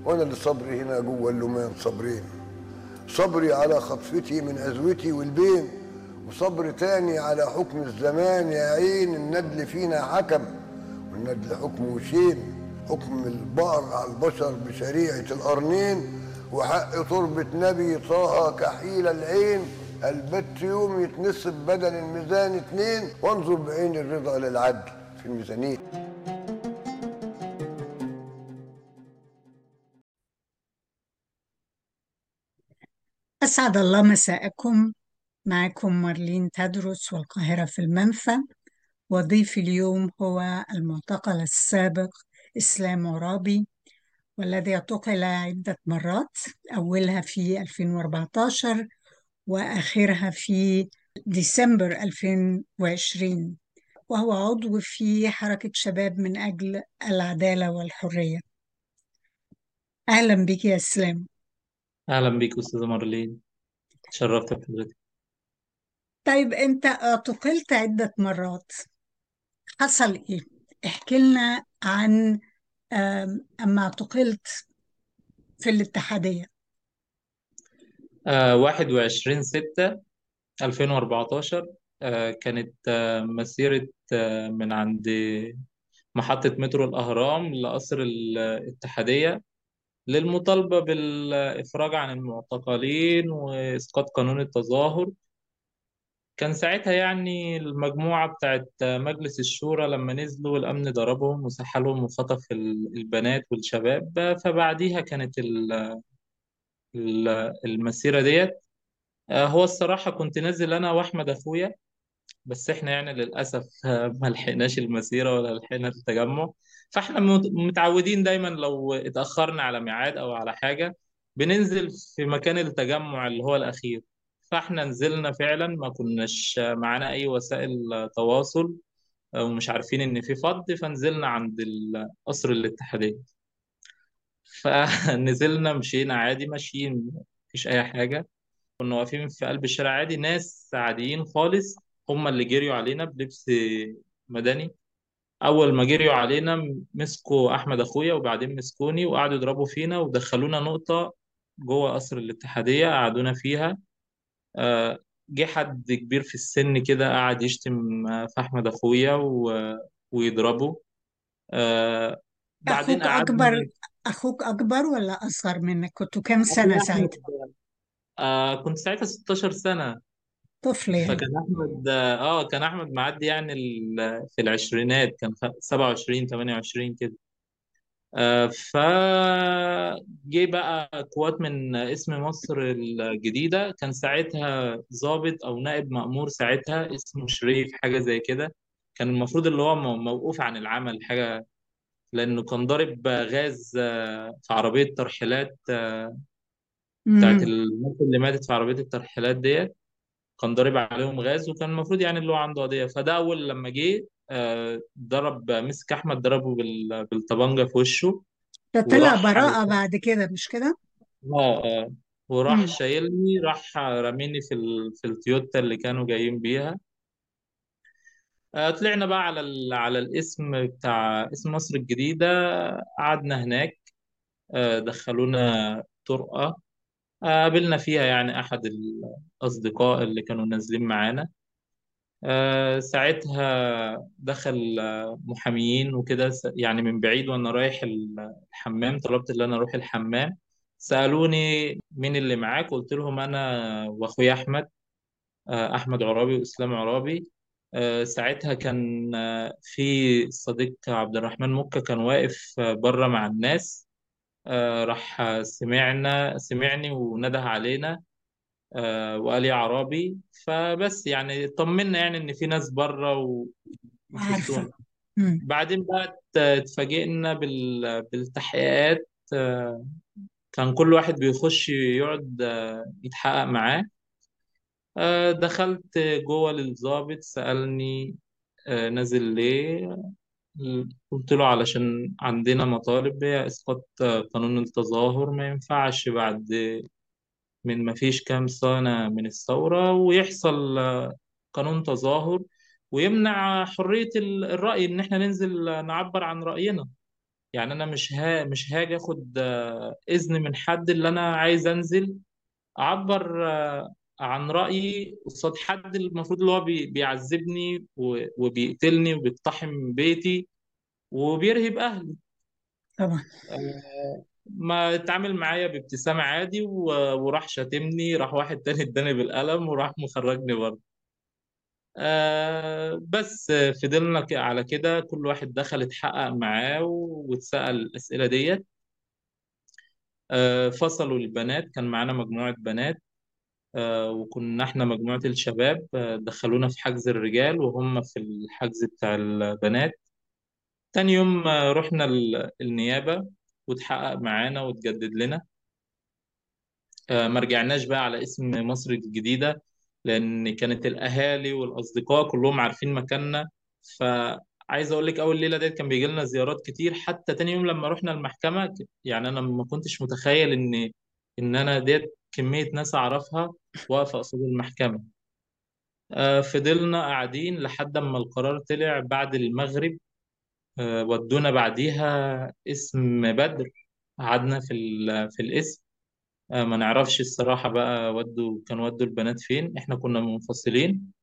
وانا اللي صبري هنا جوه اللومان صبرين صبري على خطفتي من عزوتي والبين وصبر تاني على حكم الزمان يا عين الندل فينا حكم والندل حكمه شين حكم البقر على البشر بشريعة القرنين وحق تربة نبي طه كحيل العين البت يوم يتنصب بدل الميزان اتنين وانظر بعين الرضا للعدل في الميزانية أسعد الله مساءكم معكم مارلين تدرس والقاهرة في المنفى وضيفي اليوم هو المعتقل السابق إسلام عرابي والذي اعتقل عدة مرات أولها في 2014 وآخرها في ديسمبر 2020 وهو عضو في حركة شباب من أجل العدالة والحرية أهلا بك يا إسلام أهلا بيك أستاذة مارلين تشرفت بحضرتك طيب أنت اعتقلت عدة مرات حصل إيه؟ احكي لنا عن آم، أما اعتقلت في الاتحادية آه 21 6 2014 آه كانت آه مسيرة آه من عند محطة مترو الأهرام لقصر الاتحادية للمطالبة بالإفراج عن المعتقلين وإسقاط قانون التظاهر كان ساعتها يعني المجموعة بتاعت مجلس الشورى لما نزلوا الأمن ضربهم وسحلهم وخطف ال- البنات والشباب فبعديها كانت ال- ال- المسيرة ديت آه، هو الصراحة كنت نازل أنا وأحمد أخويا بس إحنا يعني للأسف آه، ما لحقناش المسيرة ولا لحقنا التجمع فإحنا مت- متعودين دايما لو اتأخرنا على ميعاد أو على حاجة بننزل في مكان التجمع اللي هو الأخير فإحنا نزلنا فعلا ما كناش معانا أي وسائل تواصل آه، ومش عارفين إن في فض فنزلنا عند ال- قصر الاتحادية فنزلنا مشينا عادي ماشيين مفيش أي حاجة كنا واقفين في قلب الشارع عادي ناس عاديين خالص هم اللي جريوا علينا بلبس مدني اول ما جريوا علينا مسكوا احمد اخويا وبعدين مسكوني وقعدوا يضربوا فينا ودخلونا نقطة جوه قصر الاتحادية قعدونا فيها آه، جه حد كبير في السن كده قعد يشتم آه، في احمد اخويا و... ويضربه آه، بعدين أخوك أكبر قعدنا أخوك أكبر ولا أصغر منك كنتوا كام سنة اخويا احمد ساعتها آه، كنت ساعتها 16 سنة طفل يعني فكان احمد اه كان احمد معدي يعني ال- في العشرينات كان خ- 27 28 كده آه ف جه بقى قوات من اسم مصر الجديدة كان ساعتها ضابط او نائب مأمور ساعتها اسمه شريف حاجة زي كده كان المفروض اللي هو مو- موقوف عن العمل حاجة لأنه كان ضارب غاز آه، في عربية ترحيلات آه، بتاعت امم الناس اللي ماتت في عربية الترحيلات ديت كان ضارب عليهم غاز وكان المفروض يعني اللي هو عنده قضية فده أول لما جه آه، ضرب مسك أحمد ضربه بال- بالطبنجة في وشه ده طلع وراح براءة بعد كده مش كده؟ اه اه وراح امم شايلني راح رميني في ال... في التويوتا اللي كانوا جايين بيها آه، طلعنا بقى على ال... على الاسم بتاع اسم مصر الجديدة قعدنا هناك آه، دخلونا طرقة آه، قابلنا فيها يعني أحد الأصدقاء اللي كانوا نازلين معانا آه، ساعتها دخل آه، محاميين وكده س- يعني من بعيد وانا رايح ال- الحمام طلبت ان انا اروح الحمام سألوني مين اللي معاك قلت لهم انا واخويا احمد آه، احمد عرابي واسلام عرابي آه، ساعتها كان آه، في الصديق عبد الرحمن مكة كان واقف آه، بره مع الناس آه، راح آه، سمعنا سمعني ونده علينا آه، وقال يا عرابي فبس يعني طمنا يعني ان في ناس بره و- وفي عارفة السوق امم بعدين بقى ات- اتفاجئنا بال- بالتحقيقات آه، كان كل واحد بيخش يقعد آه، يتحقق معاه آه، دخلت جوه للضابط سألني آه، نازل ليه قلت له علشان عندنا مطالب هي إسقاط آه، قانون التظاهر ما ينفعش بعد من ما فيش كام سنة من الثورة ويحصل آه، قانون تظاهر ويمنع حرية ال- الرأي إن إحنا ننزل آه، نعبر عن رأينا يعني انا مش ها مش هاجي اخد آه، اذن من حد اللي انا عايز انزل اعبر آه، عن رايي قصاد حد المفروض اللي هو بي- بيعذبني و- وبيقتلني وبيقتحم بيتي وبيرهب اهلي طبعا آه، ما اتعامل معايا بابتسامة عادي و- وراح شاتمني راح واحد تاني اداني بالقلم وراح مخرجني برضه آه بس فضلنا ك- على كده كل واحد دخل اتحقق معاه و- واتسأل الأسئلة ديت آه فصلوا البنات كان معانا مجموعة بنات آه وكنا احنا مجموعة الشباب آه دخلونا في حجز الرجال وهم في الحجز بتاع البنات تاني يوم آه رحنا ال- النيابة واتحقق معانا واتجدد لنا آه، ما رجعناش بقى على اسم مصر الجديدة لأن كانت الأهالي والأصدقاء كلهم عارفين مكاننا فعايز أقول لك أول ليلة ديت كان بيجي لنا زيارات كتير حتى تاني يوم لما رحنا المحكمة ك- يعني أنا ما كنتش متخيل إن إن أنا ديت كمية ناس أعرفها واقفة قصاد المحكمة آه، فضلنا قاعدين لحد ما القرار طلع بعد المغرب آه، ودونا بعديها اسم بدر قعدنا في ال- في الاسم آه، ما نعرفش الصراحة بقى ودوا كان ودوا البنات فين احنا كنا منفصلين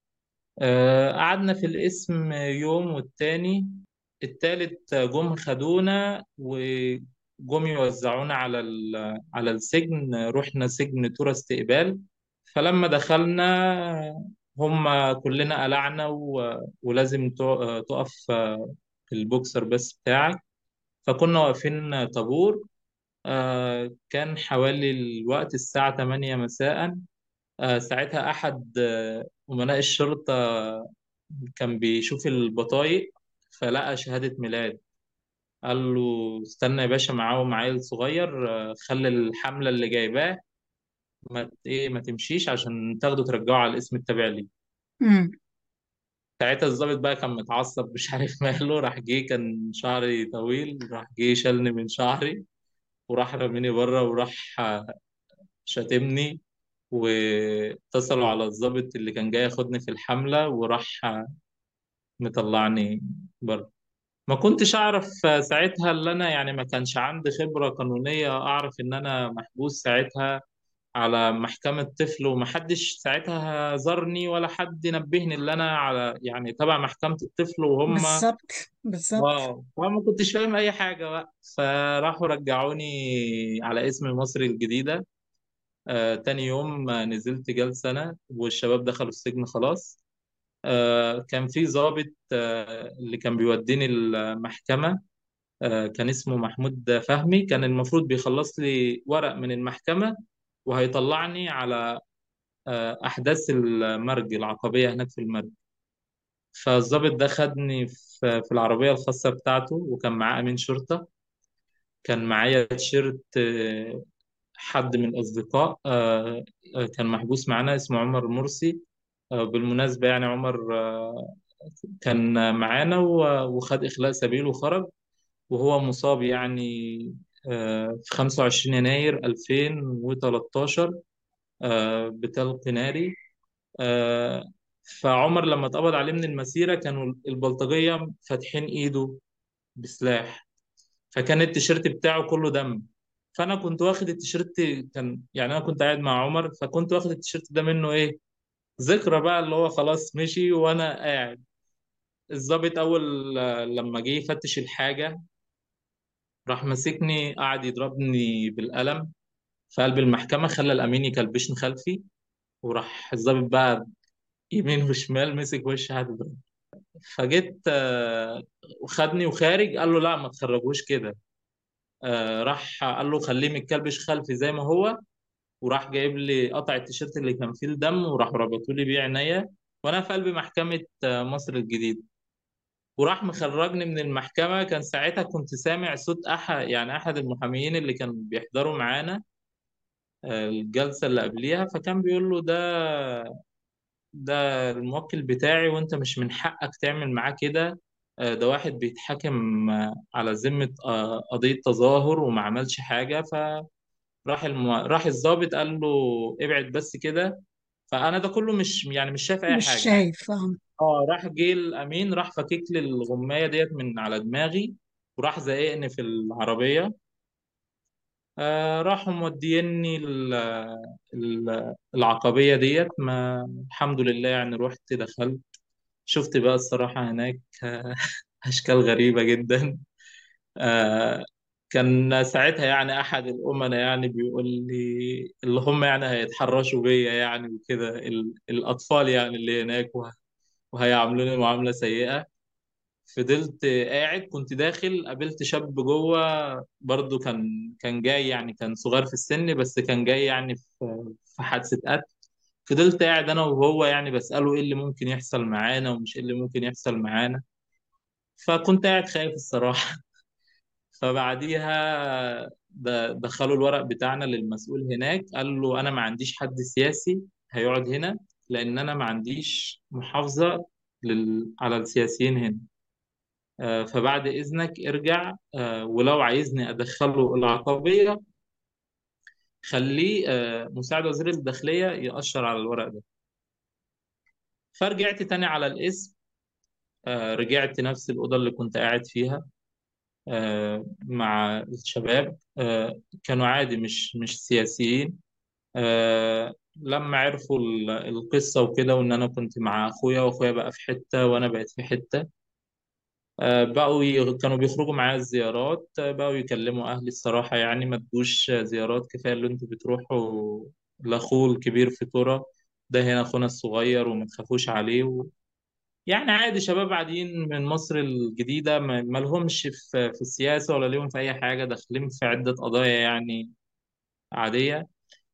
آه، قعدنا في القسم يوم والتاني التالت جم خدونا وجم يوزعونا على ال- على السجن رحنا سجن تورا استقبال فلما دخلنا هم كلنا قلعنا و- ولازم تق- تقف آه، البوكسر بس بتاعك فكنا واقفين طابور آه، كان حوالي الوقت الساعة 8 مساء آه، ساعتها أحد آه، أمناء الشرطة كان بيشوف البطايق فلقى شهادة ميلاد قال له استنى يا باشا معاهم عيل صغير آه، خلي الحملة اللي جايباه ما ت- ايه ما تمشيش عشان تاخده ترجعه على الاسم التابع ليه امم ساعتها الضابط بقى كان متعصب مش عارف ماله راح جه كان شعري طويل راح جه شالني من شعري وراح رميني بره وراح آه، شاتمني واتصلوا على الضابط اللي كان جاي ياخدني في الحملة وراح مطلعني بره ما كنتش اعرف ساعتها اللي انا يعني ما كانش عندي خبرة قانونية اعرف ان انا محبوس ساعتها على محكمة طفل ومحدش ساعتها زارني ولا حد نبهني اللي انا على يعني تبع محكمة الطفل وهم بالظبط بالظبط اه فما كنتش فاهم اي حاجة بقى فراحوا رجعوني على اسم مصر الجديدة آه، تاني يوم آه، نزلت جلسة أنا والشباب دخلوا السجن خلاص آه، كان في ضابط آه، اللي كان بيوديني المحكمة آه، كان اسمه محمود فهمي كان المفروض بيخلص لي ورق من المحكمة وهيطلعني على آه، أحداث المرج العقبية هناك في المرج فالضابط ده خدني في في العربية الخاصة بتاعته وكان معاه أمين شرطة كان معايا تيشيرت آه، حد من الأصدقاء آه، آه، كان محبوس معانا اسمه عمر مرسي آه، بالمناسبة يعني عمر آه، كان معانا و- وخد إخلاء سبيل وخرج وهو مصاب يعني آه، في 25 يناير 2013 آه، بطلق ناري آه، فعمر لما اتقبض عليه من المسيرة كانوا البلطجية فاتحين إيده بسلاح فكان التيشيرت بتاعه كله دم فأنا كنت واخد التيشيرت كان يعني أنا كنت قاعد مع عمر فكنت واخد التيشيرت ده منه إيه ذكرى بقى اللي هو خلاص مشي وانا قاعد الضابط اول آه، لما جه يفتش الحاجه راح ماسكني قعد يضربني بالقلم في قلب المحكمه خلى الامين يكلبشني خلفي وراح الضابط بقى يمين وشمال مسك وشي قعد يضرب فجيت آه، وخدني وخارج قال له لا ما تخرجوش كده آه، راح قال له خليه متكلبش خلفي زي ما هو وراح جايب لي قطع التيشيرت اللي كان فيه الدم وراح ربطوا لي بيه عينيا وانا في قلب محكمه آه، مصر الجديده وراح مخرجني من المحكمة كان ساعتها كنت سامع صوت أحد يعني أحد المحاميين اللي كانوا بيحضروا معانا آه، الجلسة اللي قبليها فكان بيقول له ده ده الموكل بتاعي وأنت مش من حقك تعمل معاه كده آه، ده واحد بيتحاكم آه، على ذمة آه، قضية تظاهر وما عملش حاجة فراح الم... راح الضابط قال له ابعد بس كده فأنا ده كله مش يعني مش شايف أي مش حاجة شايف اه اه راح جه الامين راح فكك لي الغمايه ديت من على دماغي وراح زايقني في العربية آه راحوا موديني ال- ال- العقبية ديت ما الحمد لله يعني رحت دخلت شفت بقى الصراحة هناك آه، أشكال غريبة جدا آه كان ساعتها يعني أحد الأمناء يعني بيقول لي اللي هم يعني هيتحرشوا بيا يعني وكده ال- الأطفال يعني اللي هناك وه- وهيعاملوني معاملة سيئة فضلت قاعد كنت داخل قابلت شاب جوه برضو كان كان جاي يعني كان صغير في السن بس كان جاي يعني في في حادثة قتل فضلت قاعد انا وهو يعني بسأله ايه اللي ممكن يحصل معانا ومش ايه اللي ممكن يحصل معانا فكنت قاعد خايف الصراحة فبعديها د- دخلوا الورق بتاعنا للمسؤول هناك قال له انا ما عنديش حد سياسي هيقعد هنا لان انا ما عنديش محافظة لل... على السياسيين هنا آه، فبعد إذنك ارجع آه، ولو عايزني أدخله العقبية خليه آه، مساعد وزير الداخلية يأشر على الورق ده فرجعت تاني على الاسم آه، رجعت نفس الأوضة اللي كنت قاعد فيها آه، مع الشباب آه، كانوا عادي مش مش سياسيين آه، لما عرفوا ال- القصة وكده وإن أنا كنت مع أخويا وأخويا بقى في حتة وأنا بقيت في حتة آه، بقوا ي... كانوا بيخرجوا معايا الزيارات آه، بقوا يكلموا أهلي الصراحة يعني ما تجوش زيارات كفاية اللي انتوا بتروحوا لأخوه الكبير في ترى ده هنا أخونا الصغير وما تخافوش عليه و... يعني عادي شباب عاديين من مصر الجديدة ما ما لهمش في... في السياسة ولا ليهم في أي حاجة داخلين في عدة قضايا يعني عادية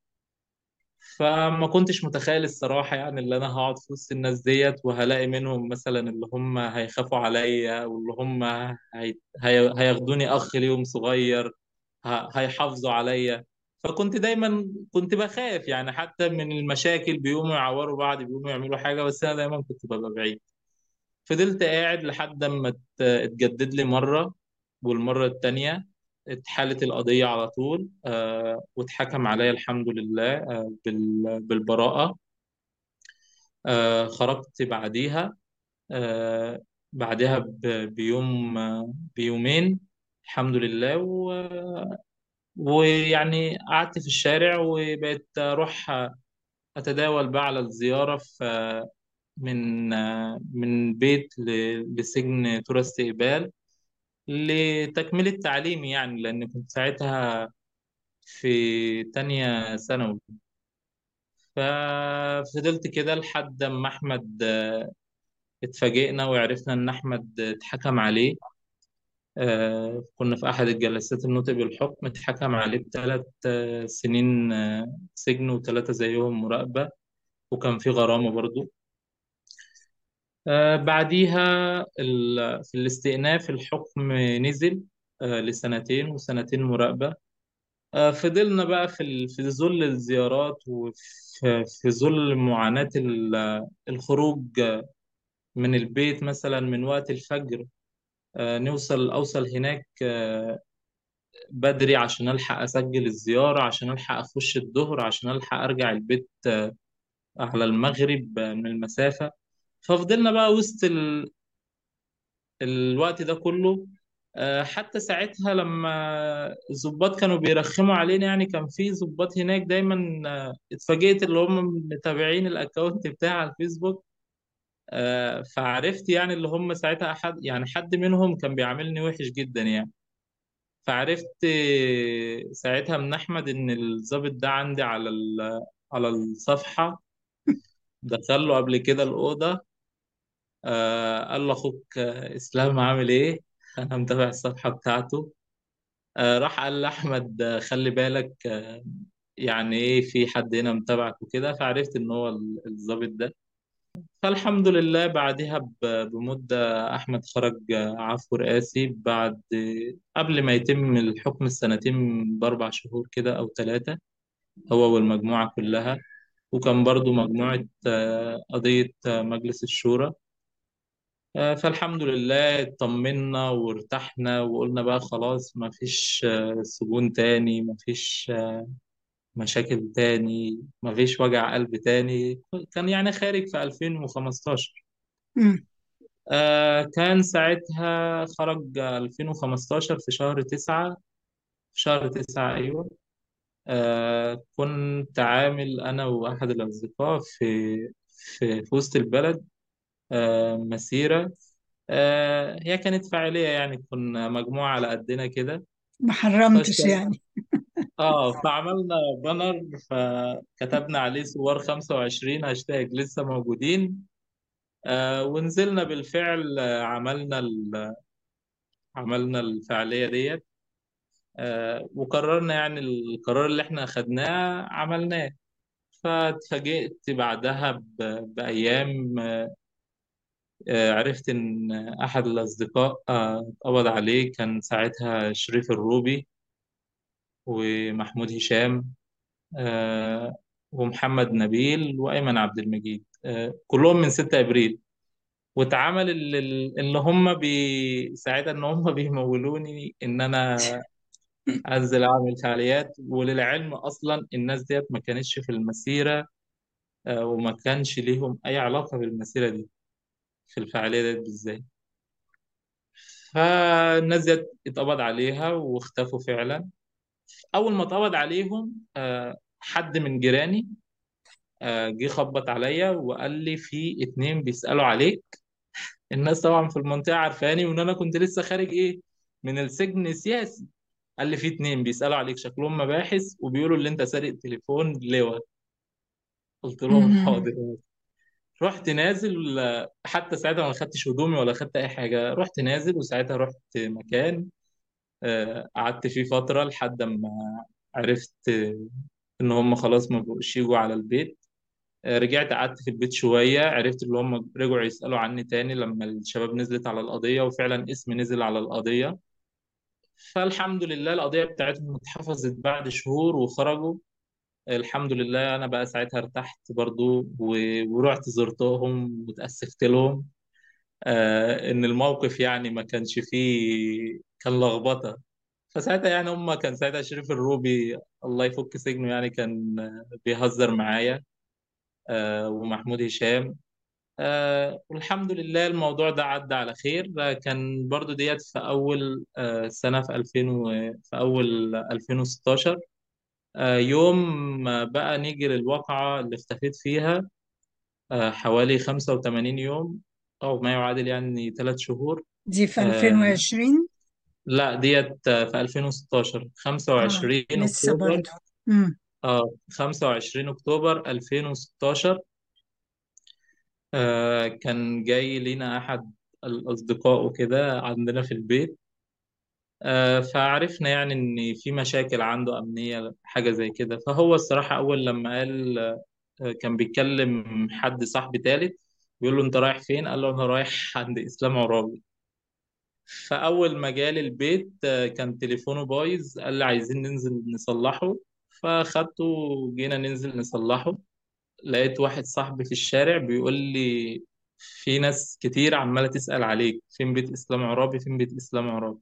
فما كنتش متخيل الصراحة يعني اللي أنا هقعد في وسط الناس ديت وهلاقي منهم مثلا اللي هم هيخافوا عليا واللي هم هي... هي... هياخدوني أخ ليهم صغير ه... هيحافظوا عليا فكنت دايما كنت بخاف يعني حتى من المشاكل بيقوموا يعوروا بعض بيقوموا يعملوا حاجة بس أنا دايما كنت ببقى بعيد فضلت قاعد لحد ما ات- اتجدد لي مرة والمرة التانية اتحالت القضية على طول آه واتحكم عليا الحمد لله آه بال- بالبراءة آه خرجت بعديها آه بعدها ب- بيوم آه بيومين الحمد لله و- ويعني قعدت في الشارع وبقيت أروح أتداول بقى على الزيارة في من آه من بيت ل- لسجن ترى استقبال لتكملة تعليمي يعني لأن كنت ساعتها في تانية ثانوي ففضلت كده لحد ما أحمد آه، اتفاجئنا وعرفنا إن أحمد اتحكم عليه آه، كنا في أحد الجلسات النطق بالحكم اتحكم عليه بثلاث آه، سنين آه، سجن وثلاثة زيهم مراقبة وكان في غرامة برضو آه، بعديها ال- في الاستئناف الحكم نزل آه، لسنتين وسنتين مراقبة آه، فضلنا بقى في ال- في ظل الزيارات وفي في ظل معاناة ال- الخروج من البيت مثلا من وقت الفجر آه، نوصل أوصل هناك آه، بدري عشان ألحق أسجل الزيارة عشان ألحق أخش الظهر عشان ألحق أرجع البيت آه، على المغرب آه، من المسافة ففضلنا بقى وسط ال... الوقت ده كله آه، حتى ساعتها لما الضباط كانوا بيرخموا علينا يعني كان في ضباط هناك دايما آه، اتفاجئت اللي هم متابعين الاكونت بتاعي على الفيسبوك آه، فعرفت يعني اللي هم ساعتها حد يعني حد منهم كان بيعاملني وحش جدا يعني فعرفت آه، ساعتها من احمد ان الضابط ده عندي على ال- على الصفحة دخل له قبل كده الأوضة آه، قال له أخوك آه، إسلام عامل إيه؟ أنا متابع الصفحة بتاعته آه، راح قال لأحمد آه، خلي بالك آه، يعني إيه في حد هنا متابعك وكده فعرفت إن هو ال- الضابط ده فالحمد لله بعدها ب- بمدة أحمد خرج آه، عفو رئاسي بعد قبل ما يتم الحكم السنتين بأربع شهور كده أو ثلاثة هو والمجموعة كلها وكان برضو مجموعة آه، قضية آه، مجلس الشورى آه، فالحمد لله اطمنا وارتحنا وقلنا بقى خلاص ما فيش آه، سجون تاني ما فيش مشاكل تاني مفيش وجع قلب تاني كان يعني خارج في 2015 مم. آه كان ساعتها خرج 2015 في شهر تسعة في شهر تسعة أيوة آه كنت عامل أنا وأحد الأصدقاء في في, في وسط البلد آه مسيرة آه هي كانت فاعلية يعني كنا مجموعة على قدنا كده ما حرمتش فاشتغل يعني اه فعملنا بانر فكتبنا عليه صور 25 هاشتاج لسه موجودين آه ونزلنا بالفعل آه عملنا ال... عملنا الفعالية ديت آه وقررنا يعني القرار اللي احنا خدناه عملناه فاتفاجئت بعدها ب... بأيام آه عرفت إن أحد الأصدقاء آه اتقبض عليه كان ساعتها شريف الروبي ومحمود هشام آه ومحمد نبيل وأيمن عبد المجيد آه كلهم من 6 إبريل واتعمل اللي, اللي هم بي ساعتها ان هم بيمولوني ان انا انزل اعمل فعاليات وللعلم اصلا الناس ديت ما كانتش في المسيره آه، وما كانش ليهم اي علاقه بالمسيره دي في الفعاليه ديت بالذات فالناس ديت اتقبض عليها واختفوا فعلا اول ما اتقبض عليهم آه، حد من جيراني آه، جه خبط عليا وقال لي في اتنين بيسألوا عليك الناس طبعا في المنطقة عارفاني وان انا كنت لسه خارج ايه من السجن سياسي قال لي في اتنين بيسألوا عليك شكلهم مباحث وبيقولوا اللي انت سارق تليفون لواء قلت لهم مم. حاضر رحت نازل آه، حتى ساعتها ما خدتش هدومي ولا خدت اي حاجة رحت نازل وساعتها رحت مكان آه، قعدت فيه فترة لحد ما عرفت آه، ان هم خلاص ما بقوش يجوا على البيت آه، رجعت قعدت في البيت شوية عرفت اللي هم رجعوا يسألوا عني تاني لما الشباب نزلت على القضية وفعلا اسمي نزل على القضية فالحمد لله القضية بتاعتهم اتحفظت بعد شهور وخرجوا الحمد لله أنا بقى ساعتها ارتحت برضو و- ورحت زرتهم وتأسفت لهم آه إن الموقف يعني ما كانش فيه كان لخبطة فساعتها يعني هم كان ساعتها شريف الروبي الله يفك سجنه يعني كان آه، بيهزر معايا آه ومحمود هشام آه والحمد لله الموضوع ده عدى على خير آه كان برضو ديت في أول آه سنة في 2000 و... في أول 2016 آه يوم ما بقى نيجي للواقعة اللي اختفيت فيها آه حوالي 85 يوم أو ما يعادل يعني ثلاث شهور دي في آه 2020 لا ديت آه في 2016 اه 25 لسه أكتوبر برضو مم. اه 25 أكتوبر 2016 آه كان جاي لينا أحد الأصدقاء وكده عندنا في البيت آه فعرفنا يعني إن في مشاكل عنده أمنية حاجة زي كده فهو الصراحة أول لما قال آه كان بيتكلم حد صاحبي تالت بيقول له أنت رايح فين؟ قال له أنا رايح عند إسلام عرابي فأول ما جالي البيت آه كان تليفونه بايظ قال لي عايزين ننزل نصلحه فخدته وجينا ننزل نصلحه لقيت واحد صاحبي في الشارع بيقول لي في ناس كتير عمالة تسأل عليك فين بيت إسلام عرابي فين بيت إسلام عرابي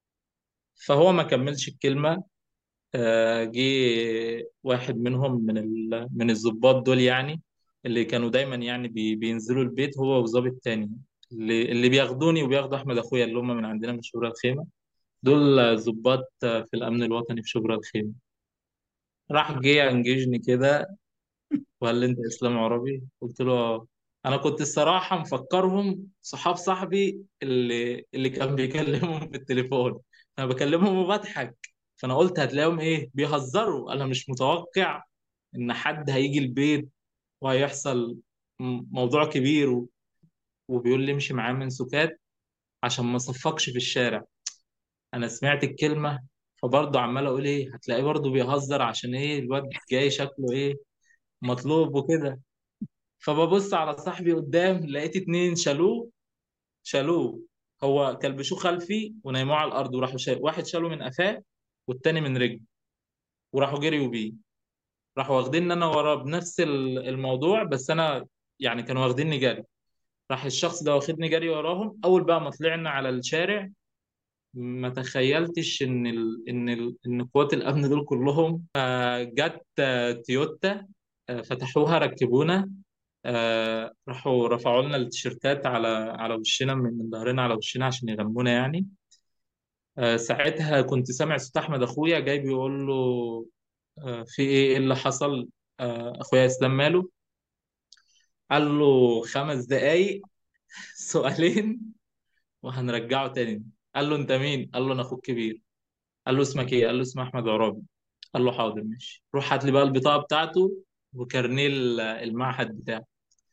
فهو ما كملش الكلمة آه، جه واحد منهم من ال... من الضباط دول يعني اللي كانوا دايما يعني بي... بينزلوا البيت هو وظابط تاني اللي... اللي بياخدوني وبياخدوا أحمد أخويا اللي هم من عندنا من شبرا الخيمة دول ضباط في الأمن الوطني في شبرا الخيمة راح جه انجيجني كده وقال لي انت اسلام عربي قلت له اه انا كنت الصراحه مفكرهم صحاب صاحبي اللي اللي كان بيكلمهم في التليفون انا بكلمهم وبضحك فانا قلت هتلاقيهم ايه بيهزروا انا مش متوقع ان حد هيجي البيت وهيحصل م- موضوع كبير و- وبيقول لي امشي معاه من سكات عشان ما صفقش في الشارع انا سمعت الكلمه فبرضه عمال اقول ايه هتلاقيه برضه بيهزر عشان ايه الواد جاي شكله ايه مطلوب وكده فببص على صاحبي قدام لقيت اتنين شالوه شالوه هو كلبشوه خلفي ونيموه على الارض وراحوا شال... واحد شاله من قفاه والتاني من رجله وراحوا جريوا بيه راحوا واخديني انا وراه بنفس ال- الموضوع بس انا يعني كانوا واخديني جري راح الشخص ده واخدني جري وراهم اول بقى ما طلعنا على الشارع ما تخيلتش ان ال... ان ال... ان قوات الامن دول كلهم آه، جت آه، تويوتا آه، فتحوها ركبونا آه راحوا رفعوا لنا التيشيرتات على على وشنا من من ظهرنا على وشنا عشان يغمونا يعني آه ساعتها كنت سامع صوت احمد اخويا جاي بيقول له آه في ايه ايه اللي حصل آه اخويا اسلام ماله قال له خمس دقايق سؤالين وهنرجعه تاني قال له انت مين قال له انا اخوك كبير قال له اسمك ايه قال له اسمي احمد عرابي قال له حاضر ماشي روح هات لي بقى البطاقه بتاعته وكارنيه المعهد بتاعه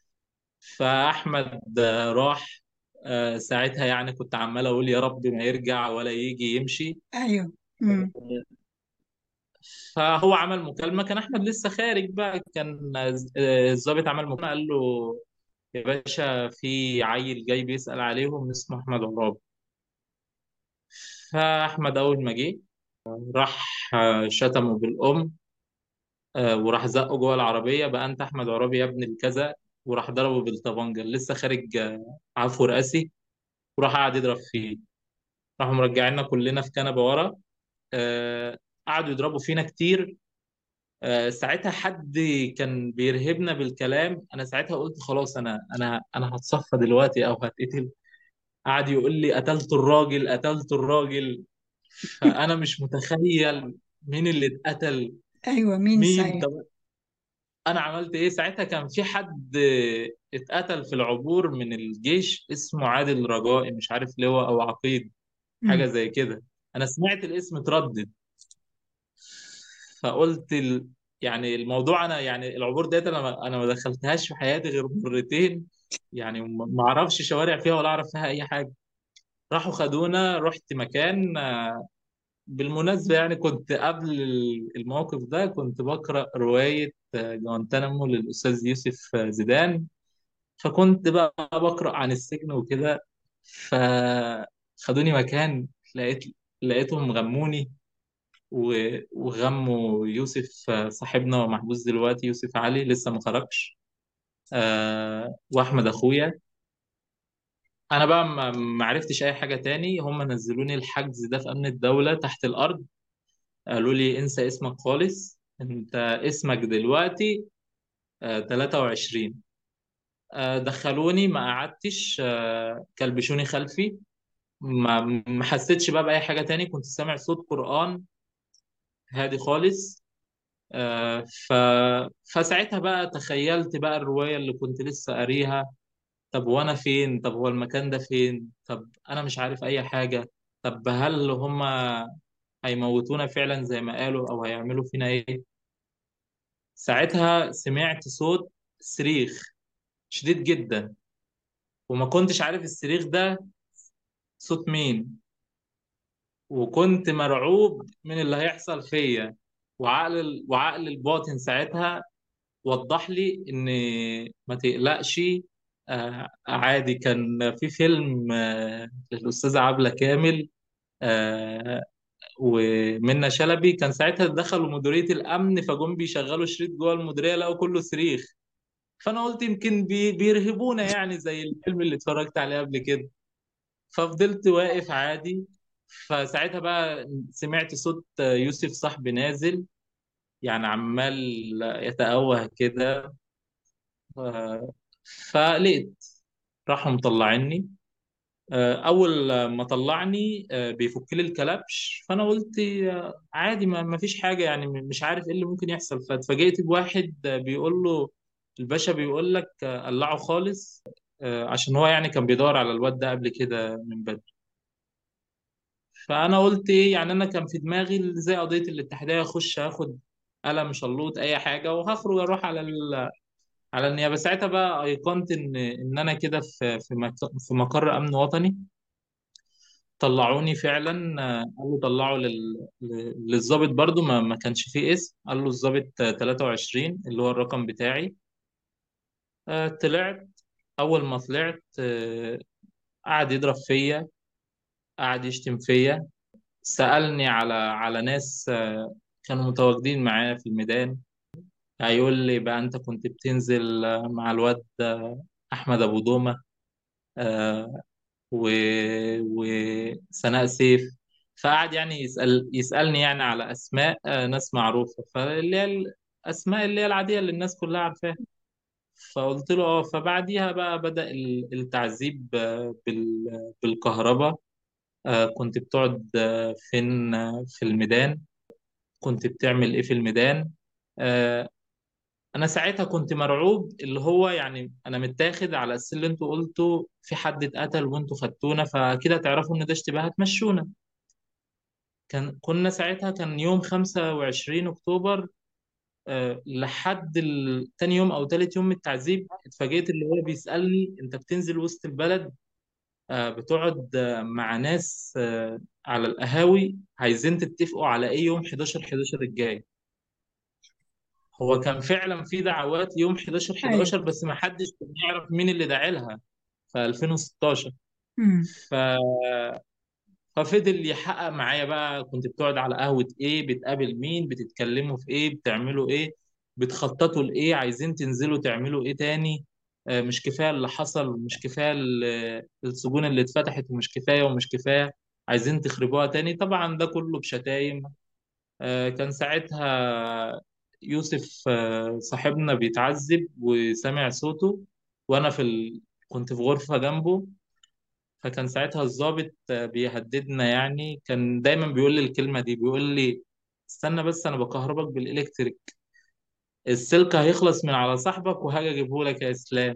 فاحمد آه، راح آه، ساعتها يعني كنت عمال اقول يا رب ما يرجع ولا يجي يمشي ايوه مم. فهو عمل مكالمه كان احمد لسه خارج بقى كان آه، الضابط عمل مكالمه قال له يا باشا في عيل جاي بيسأل عليهم اسمه احمد عرابي فاحمد اول ما جه راح آه، شتمه بالام آه، وراح زقه جوه العربيه بقى انت احمد عرابي يا ابن الكذا وراح ضربه بالطبنجه لسه خارج آه، عفو رئاسي وراح قاعد يضرب فيه راحوا مرجعيننا كلنا في كنبه ورا آه، قعدوا يضربوا فينا كتير آه، ساعتها حد كان بيرهبنا بالكلام انا ساعتها قلت خلاص انا انا انا هتصفى دلوقتي او هتقتل قعد يقول لي قتلت الراجل قتلت الراجل فانا مش متخيل مين اللي اتقتل ايوه مين مين صحيح طب انا عملت ايه ساعتها كان في حد اتقتل في العبور من الجيش اسمه عادل رجائي مش عارف لواء او عقيد حاجه مم. زي كده انا سمعت الاسم اتردد فقلت ال... يعني الموضوع انا يعني العبور ديت انا ما- انا ما دخلتهاش في حياتي غير مرتين يعني ما ما اعرفش شوارع فيها ولا اعرف فيها اي حاجه راحوا خدونا رحت مكان آه، بالمناسبة يعني كنت قبل الموقف ده كنت بقرأ رواية آه، جوانتانامو للأستاذ يوسف آه، زيدان فكنت بقى بقرأ عن السجن وكده فخدوني مكان لقيت لقيتهم غموني و- وغموا يوسف آه، صاحبنا ومحبوس دلوقتي يوسف علي لسه ما خرجش آه، واحمد اخويا انا بقى ما ما عرفتش اي حاجه تاني هم نزلوني الحجز ده في امن الدوله تحت الارض قالوا لي انسى اسمك خالص انت اسمك دلوقتي آه، 23 آه، دخلوني ما قعدتش آه، كلبشوني خلفي ما ما حسيتش بقى بأي حاجة تاني كنت سامع صوت قرآن هادي خالص آه، ف... فساعتها بقى تخيلت بقى الرواية اللي كنت لسه قاريها طب وانا فين طب هو المكان ده فين طب انا مش عارف اي حاجة طب هل هما هيموتونا فعلا زي ما قالوا او هيعملوا فينا ايه ساعتها سمعت صوت صريخ شديد جدا وما كنتش عارف الصريخ ده صوت مين وكنت مرعوب من اللي هيحصل فيا وعقل وعقل الباطن ساعتها وضح لي ان ما تقلقش آه عادي كان في فيلم آه للأستاذة عبلة كامل آه ومنى شلبي كان ساعتها دخلوا مديرية الأمن فجم بيشغلوا شريط جوه المديرية لقوا كله صريخ فانا قلت يمكن بي بيرهبونا يعني زي الفيلم اللي اتفرجت عليه قبل كده ففضلت واقف عادي فساعتها بقى سمعت صوت يوسف صاحبي نازل يعني عمال يتأوه كده آه، فلقيت راحوا مطلعيني آه، اول ما طلعني آه، بيفك لي الكلبش فانا قلت آه، عادي ما ما فيش حاجه يعني مش عارف ايه اللي ممكن يحصل فاتفاجئت بواحد آه، بيقول له الباشا بيقول لك آه، قلعه خالص آه، عشان هو يعني كان بيدور على الواد ده قبل كده من بدري فانا قلت ايه يعني انا كان في دماغي زي قضيه الاتحاديه اخش اخد قلم شلوط اي حاجه وهخرج اروح على ال... على النيابه ساعتها بقى ايقنت ان ان انا كده في في مك... في مقر امن وطني طلعوني فعلا آه، قالوا طلعوا لل... لل- للضابط برضو ما... ما كانش فيه اسم قال له الضابط آه، 23 اللي هو الرقم بتاعي آه، طلعت اول ما طلعت آه، قعد يضرب فيا قعد يشتم فيا سألني على على ناس آه، كانوا متواجدين معايا في الميدان هيقول لي بقى انت كنت بتنزل آه، مع الواد آه، احمد ابو دومه آه، و... وسناء سيف فقعد يعني يسأل يسألني يعني على اسماء آه، ناس معروفه فاللي هي الاسماء اللي هي العاديه اللي الناس كلها عارفاها فقلت له اه فبعديها بقى بدأ ال- التعذيب آه، بال- بالكهرباء آه، كنت بتقعد آه، فين آه، في الميدان كنت بتعمل ايه في الميدان آه، انا ساعتها كنت مرعوب اللي هو يعني انا متاخد على اساس اللي انتوا قلتوا في حد اتقتل وانتوا خدتونا فكده تعرفوا ان ده اشتباه هتمشونا كان كنا ساعتها كان يوم 25 اكتوبر آه، لحد ال... تاني يوم او تالت يوم من التعذيب اتفاجئت اللي هو بيسألني انت بتنزل وسط البلد آه، بتقعد آه، مع ناس آه، على القهاوي عايزين تتفقوا على ايه يوم 11 11 الجاي هو كان فعلا في دعوات يوم 11 أيوة 11 بس ما حدش كان يعرف مين اللي داعي لها في 2016 مم. ف... ففضل يحقق معايا بقى كنت بتقعد على قهوة ايه بتقابل مين بتتكلموا في ايه بتعملوا ايه بتخططوا لايه عايزين تنزلوا تعملوا ايه تاني آه، مش كفاية اللي حصل ومش كفاية ال- السجون اللي اتفتحت ومش كفاية ومش كفاية عايزين تخربوها تاني طبعا ده كله بشتايم آه، كان ساعتها يوسف آه، صاحبنا بيتعذب وسامع صوته وانا في ال... كنت في غرفة جنبه فكان ساعتها الضابط آه، بيهددنا يعني كان دايما بيقول لي الكلمة دي بيقول لي استنى بس انا بكهربك بالالكتريك السلك هيخلص من على صاحبك وهاجي اجيبه لك يا اسلام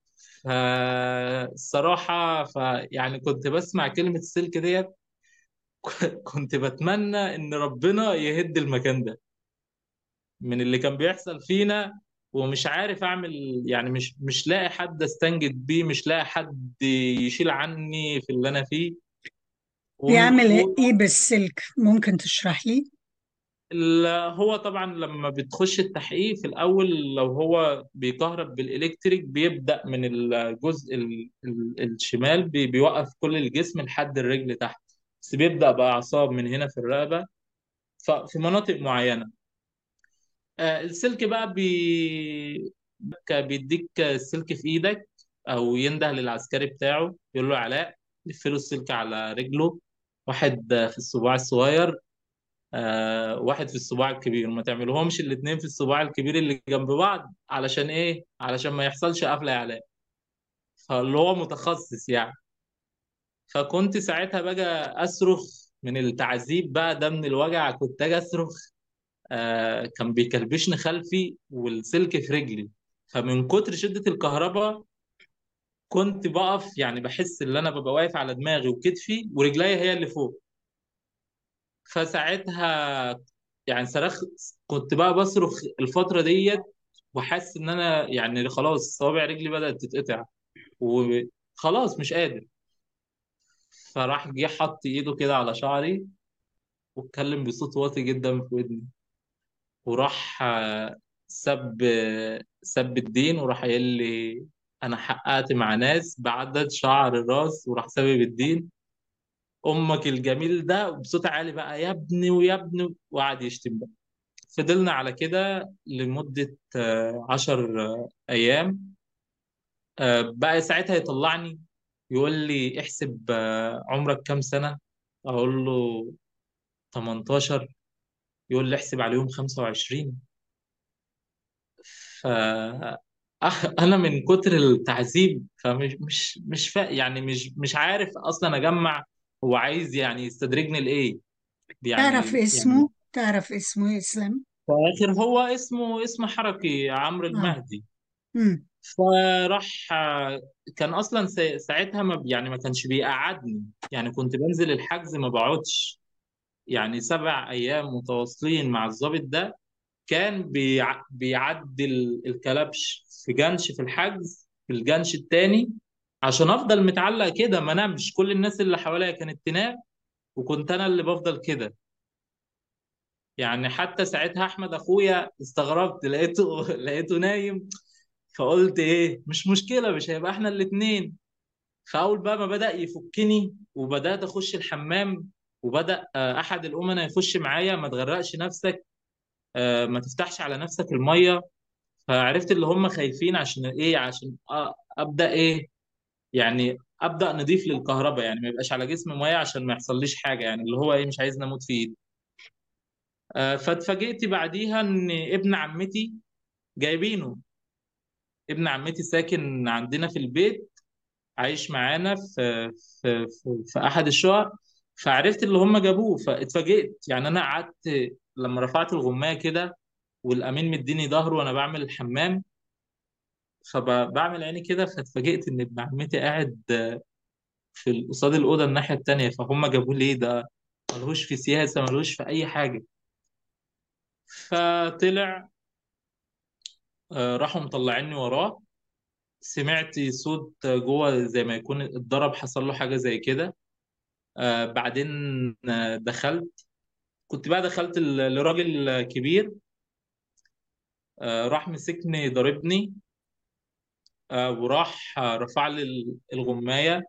فالصراحة فيعني كنت بسمع كلمة السلك ديت كنت بتمنى ان ربنا يهد المكان ده من اللي كان بيحصل فينا ومش عارف اعمل يعني مش مش لاقي حد استنجد بيه مش لاقي حد يشيل عني في اللي انا فيه وم- بيعمل و- إيه بالسلك ممكن تشرح لي ال- هو طبعا لما بتخش التحقيق في الاول لو هو بيكهرب بالالكتريك بيبدأ من الجزء ال- ال- الشمال بي- بيوقف كل الجسم لحد الرجل تحت بس بيبدأ بأعصاب من هنا في الرقبة ففي مناطق معينة آه، السلك بقى بي... بيديك السلك في ايدك او ينده للعسكري بتاعه يقول له علاء لف له السلك على رجله واحد في الصباع الصغير آه واحد في الصباع الكبير ما تعملوهمش الاتنين في الصباع الكبير اللي جنب بعض علشان ايه علشان ما يحصلش قفله يا علاء فاللي هو متخصص يعني فكنت ساعتها بقى اصرخ من التعذيب بقى ده من الوجع كنت اجي اصرخ آه كان بيكلبشني خلفي والسلك في رجلي فمن كتر شدة الكهرباء كنت بقف يعني بحس ان انا ببقى واقف على دماغي وكتفي ورجلي هي اللي فوق فساعتها يعني صرخ كنت بقى بصرخ الفترة ديت وحاسس ان انا يعني خلاص صوابع رجلي بدأت تتقطع وخلاص مش قادر فراح جه حط ايده كده على شعري واتكلم بصوت واطي جدا في ودني وراح آه، سب سب الدين وراح قايل لي انا حققت مع ناس بعدد شعر الراس وراح سبب الدين امك الجميل ده بصوت عالي بقى يا ابني ويا ابني وقعد يشتم بقى فضلنا على كده لمدة آه، عشر آه، أيام آه، بقى ساعتها يطلعني يقول لي احسب آه، عمرك كام سنة أقول له 18 يقول لي احسب عليهم 25 ف أخ- انا من كتر التعذيب فمش مش مش فا يعني مش مش عارف اصلا اجمع هو عايز يعني يستدرجني لايه تعرف يعني يعني اسمه تعرف اسمه يا إسلام في الاخر هو اسمه اسم حركي عمرو آه المهدي مم. فراح كان اصلا سا- ساعتها ما يعني ما كانش بيقعدني يعني كنت بنزل الحجز ما بقعدش يعني سبع ايام متواصلين مع الضابط ده كان بيع... بيعدل الكلبش في جنش في الحجز في الجنش التاني عشان افضل متعلق كده ما نامش كل الناس اللي حواليا كانت تنام وكنت انا اللي بفضل كده يعني حتى ساعتها احمد اخويا استغربت لقيته لقيته نايم فقلت ايه مش مشكلة مش هيبقى احنا الاتنين فاول بقى ما بدأ يفكني وبدأت اخش الحمام وبدأ آه، احد الامنا يخش معايا ما تغرقش نفسك آه، ما تفتحش على نفسك المية فعرفت اللي هم خايفين عشان ايه عشان أ- ابدا ايه يعني ابدا نضيف للكهرباء يعني ما يبقاش على جسمي ميه عشان ما يحصليش حاجه يعني اللي هو ايه مش عايز نموت في ايدي آه، فاتفاجئت بعديها ان ابن عمتي جايبينه ابن عمتي ساكن عندنا في البيت عايش معانا في في في, في احد الشقق فعرفت اللي هم جابوه فاتفاجئت يعني انا قعدت لما رفعت الغمايه كده والامين مديني ظهره وانا بعمل الحمام فبعمل عيني كده فاتفاجئت ان ابن عمتي قاعد في قصاد الاوضه الناحيه التانيه فهم جابوه ليه ده ملهوش في سياسه ملهوش في اي حاجه فطلع آه، راحوا مطلعيني وراه سمعت صوت جوه زي ما يكون اتضرب حصل له حاجه زي كده آه، بعدين آه، دخلت كنت بقى دخلت ل- لراجل كبير آه، راح مسكني ضربني آه، وراح آه، رفع لي ال- الغمايه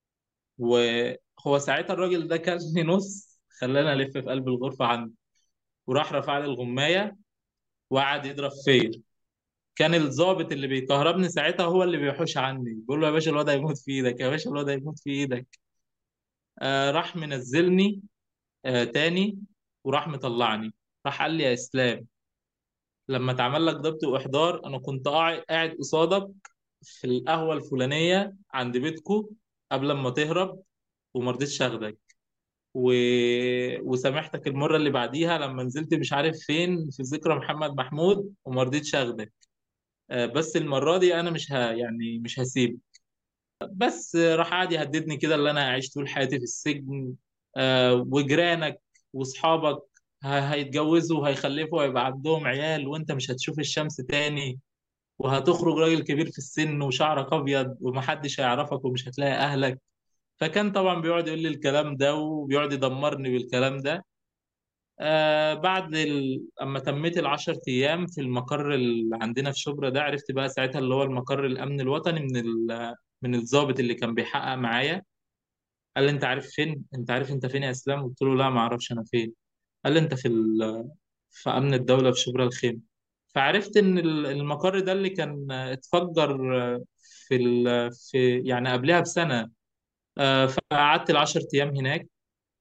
وهو ساعتها الراجل ده كلني نص خلاني الف في قلب الغرفه عنده وراح رفع لي الغمايه وقعد يضرب فيا كان الضابط اللي بيكهربني ساعتها هو اللي بيحوش عني بيقول له يا باشا الواد هيموت في ايدك يا باشا الواد هيموت في ايدك آه راح منزلني آه تاني وراح مطلعني راح قال لي يا اسلام لما اتعمل لك ضبط واحضار انا كنت قاعد قاعد قصادك في القهوه الفلانيه عند بيتكو قبل ما تهرب وما رضيتش اخدك و... وسامحتك المره اللي بعديها لما نزلت مش عارف فين في ذكرى محمد محمود وما رضيتش اخدك آه، بس المره دي انا مش ه... يعني مش هسيب بس آه، راح قعد يهددني كده اللي انا هعيش طول حياتي في السجن آه، وجيرانك واصحابك ه- هيتجوزوا وهيخلفوا وهيبقى عندهم عيال وانت مش هتشوف الشمس تاني وهتخرج راجل كبير في السن وشعرك ابيض ومحدش هيعرفك ومش هتلاقي اهلك فكان طبعا بيقعد يقول لي الكلام ده وبيقعد يدمرني بالكلام ده آه بعد ال... اما تميت العشر ايام في المقر اللي عندنا في شبرا ده عرفت بقى ساعتها اللي هو المقر الامن الوطني من ال... من الضابط اللي كان بيحقق معايا قال لي انت عارف فين انت عارف انت فين يا اسلام قلت له لا ما اعرفش انا فين قال لي انت في ال... في امن الدوله في شبرا الخيمه فعرفت ان ال- المقر ده اللي كان اتفجر في ال... في يعني قبلها بسنه آه، فقعدت العشر ايام هناك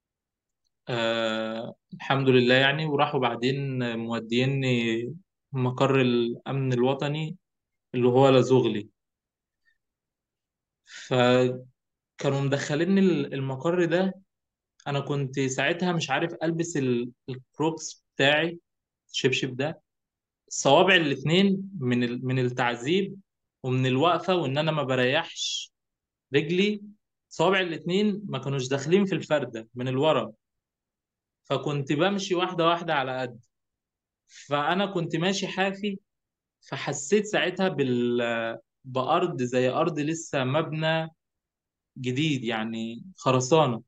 آه الحمد لله يعني وراحوا بعدين موديني مقر الأمن الوطني اللي هو لازوغلي فكانوا مدخليني ال- المقر ده أنا كنت ساعتها مش عارف ألبس ال- الكروكس بتاعي الشبشب ده صوابع الاتنين من ال- من التعذيب ومن الوقفة وإن أنا ما بريحش رجلي صوابع الاتنين ما كانوش داخلين في الفردة من الورا فكنت بمشي واحدة واحدة على قد فأنا كنت ماشي حافي فحسيت ساعتها بال بأرض زي أرض لسه مبنى جديد يعني خرسانة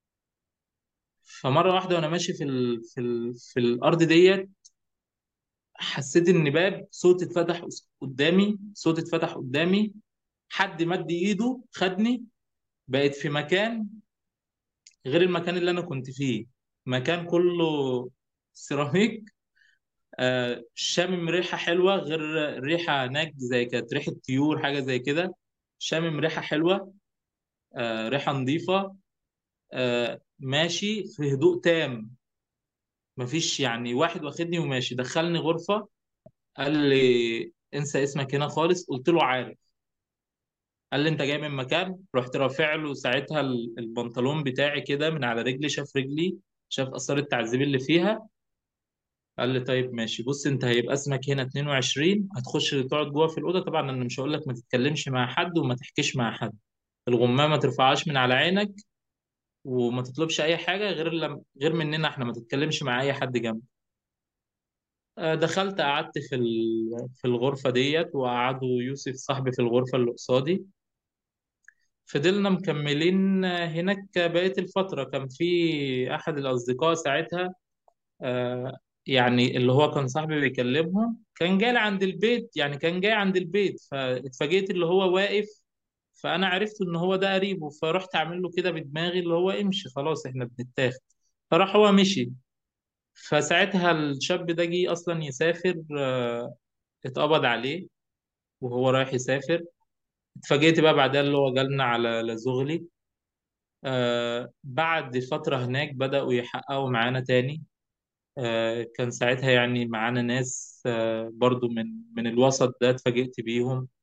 فمرة واحدة وأنا ماشي في ال... في ال... في الأرض ديت حسيت إن باب صوت اتفتح قدامي صوت اتفتح قدامي حد مد إيده خدني بقيت في مكان غير المكان اللي أنا كنت فيه مكان كله سيراميك آه، شامم ريحة حلوة غير ريحة هناك زي كانت ريحة طيور حاجة زي كده شامم ريحة حلوة آه، ريحة نظيفة آه، ماشي في هدوء تام مفيش يعني واحد واخدني وماشي دخلني غرفة قال لي انسى اسمك هنا خالص قلت له عارف قال لي انت جاي من مكان رحت رافع له ساعتها ال- البنطلون بتاعي كده من على رجلي شاف رجلي شاف اثار التعذيب اللي فيها قال لي طيب ماشي بص انت هيبقى اسمك هنا 22 هتخش تقعد جوه في الاوضه طبعا انا مش هقول لك ما تتكلمش مع حد وما تحكيش مع حد الغمامه ما ترفعهاش من على عينك وما تطلبش اي حاجه غير لم... غير مننا احنا ما تتكلمش مع اي حد جنبك آه، دخلت قعدت في ال... في الغرفه ديت وقعدوا يوسف صاحبي في الغرفه اللي قصادي فضلنا مكملين آه، هناك بقية الفترة كان في أحد الأصدقاء ساعتها آه، يعني اللي هو كان صاحبي بيكلمهم كان جاي عند البيت يعني كان جاي عند البيت فاتفاجئت اللي هو واقف فأنا عرفت إن هو ده قريبه فرحت أعمل له كده بدماغي اللي هو امشي خلاص إحنا بنتاخد فراح هو مشي فساعتها الشاب ده جه أصلا يسافر آه، اتقبض عليه وهو رايح يسافر اتفاجئت بقى بعدها اللي هو جالنا على لزغلي آه بعد فترة هناك بدأوا يحققوا معانا تاني آه كان ساعتها يعني معانا ناس آه برضو من من الوسط ده اتفاجئت بيهم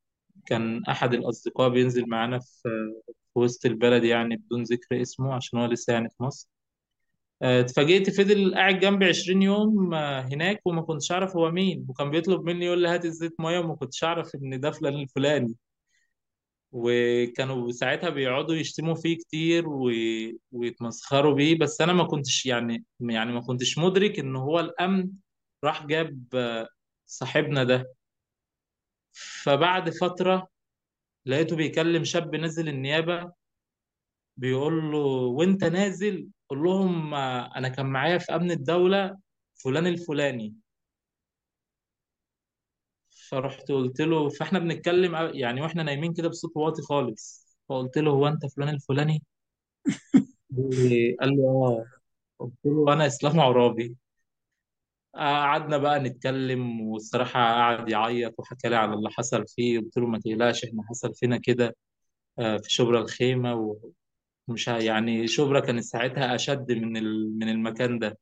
كان أحد الأصدقاء بينزل معانا في في وسط البلد يعني بدون ذكر اسمه عشان هو لسه يعني في مصر آه، اتفاجئت فضل قاعد جنبي 20 يوم آه، هناك وما كنتش أعرف هو مين وكان بيطلب مني يقول لي هات الزيت مية وما كنتش أعرف إن ده فلان الفلاني وكانوا ساعتها بيقعدوا يشتموا فيه كتير و... ويتمسخروا بيه بس انا ما كنتش يعني يعني ما كنتش مدرك ان هو الامن راح جاب آه، صاحبنا ده فبعد فترة لقيته بيكلم شاب نازل النيابة بيقول له وانت نازل قول لهم آه، انا كان معايا في امن الدولة فلان الفلاني فرحت قلت له فاحنا بنتكلم آه، يعني واحنا نايمين كده بصوت واطي خالص فقلت له هو انت فلان الفلاني قال لي اه قلت له انا اسلام عرابي قعدنا بقى نتكلم والصراحه قعد يعيط وحكى لي على اللي حصل فيه قلت له ما تقلقش احنا حصل فينا كده آه، في شبرا الخيمه ومش ه- يعني شبرا كانت ساعتها اشد من ال- من المكان ده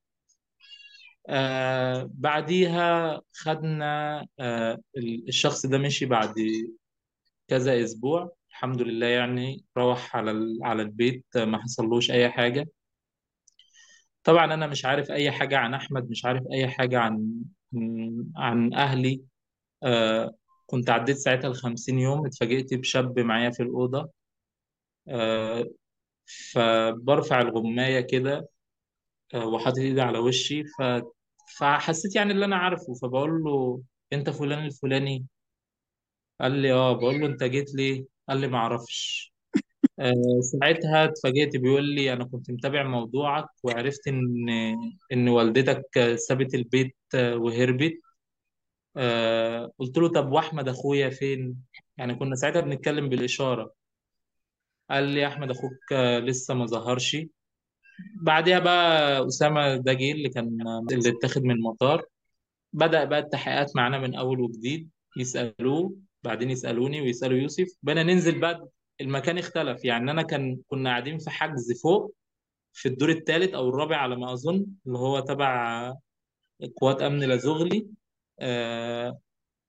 آه بعديها خدنا آه ال- الشخص ده مشي بعد كذا اسبوع الحمد لله يعني روح على ال- على البيت آه، ما حصلوش اي حاجه طبعا انا مش عارف اي حاجه عن احمد مش عارف اي حاجه عن عن اهلي آه كنت عديت ساعتها الخمسين يوم اتفاجئت بشاب معايا في الاوضه آه فبرفع الغمايه كده آه وحاطط ايدي على وشي ف فحسيت يعني اللي انا عارفه فبقول له انت فلان الفلاني قال لي اه بقول له انت جيت ليه قال لي ما اعرفش آه ساعتها اتفاجئت بيقول لي انا كنت متابع موضوعك وعرفت ان ان والدتك سابت البيت آه، وهربت آه قلت له طب واحمد اخويا فين يعني كنا ساعتها بنتكلم بالاشاره قال لي احمد اخوك آه، لسه ما ظهرش بعدها بقى اسامه ده جه اللي كان اللي اتاخد من المطار بدأ بقى التحقيقات معانا من اول وجديد يسالوه بعدين يسالوني ويسالوا يوسف بقينا ننزل بقى المكان اختلف يعني انا كان كنا قاعدين في حجز فوق في الدور الثالث او الرابع على ما اظن اللي هو تبع قوات امن لازوغلي آه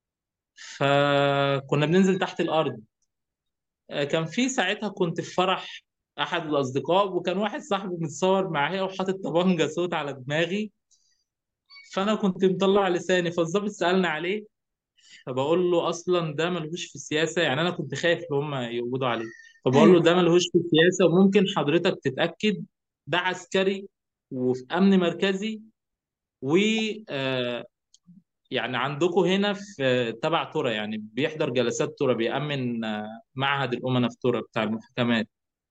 فكنا بننزل تحت الارض آه، كان في ساعتها كنت في فرح احد الاصدقاء وكان واحد صاحبي متصور معايا وحاطط طبنجة صوت على دماغي فانا كنت مطلع لساني فالظابط سالني عليه فبقول له اصلا ده ملهوش في السياسه يعني انا كنت خايف ان هم يقبضوا عليه فبقول له ايوه ده ملهوش في السياسه وممكن حضرتك تتاكد ده عسكري وفي امن مركزي و آه، يعني عندكم هنا في تبع ترى يعني بيحضر جلسات ترى بيأمن آه، معهد الأمناء في ترى بتاع المحاكمات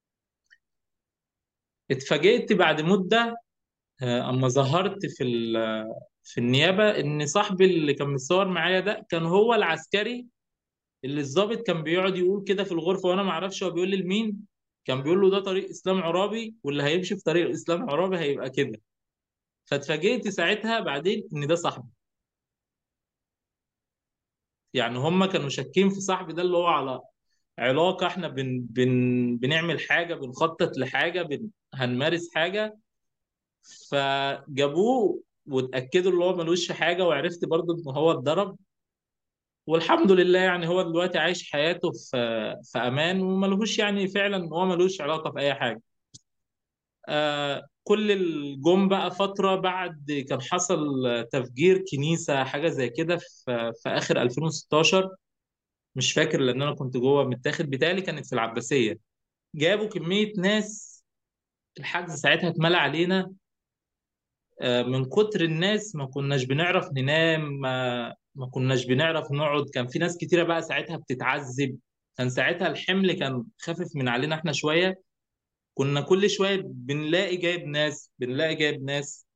اتفاجئت بعد مدة آه، اما ظهرت في ال- في النيابة ان صاحبي اللي كان متصور معايا ده كان هو العسكري اللي الضابط كان بيقعد يقول كده في الغرفة وانا ما اعرفش هو بيقول لي لمين كان بيقول له ده طريق اسلام عرابي واللي هيمشي في طريق اسلام عرابي هيبقى كده فاتفاجئت ساعتها بعدين ان ده صاحبي يعني هم كانوا شاكين في صاحبي ده اللي هو على علاقة احنا بن بن بنعمل حاجة بنخطط لحاجة بن هنمارس حاجة فجابوه واتأكدوا ان هو ملوش في حاجة وعرفت برضو ان هو اتضرب والحمد لله يعني هو دلوقتي عايش حياته في في امان وملهوش يعني فعلا هو ملوش علاقة في اي حاجة آه كل الجم بقى فترة بعد كان حصل تفجير كنيسة حاجة زي كده في في آخر 2016 مش فاكر لأن أنا كنت جوه متاخد بتاعي كانت في العباسية جابوا كمية ناس الحجز ساعتها اتملى علينا آه، من كتر الناس ما كناش بنعرف ننام ما, ما كناش بنعرف نقعد كان في ناس كتيرة بقى ساعتها بتتعذب كان ساعتها الحمل كان خفف من علينا احنا شوية كنا كل شوية بنلاقي جايب ناس بنلاقي جايب ناس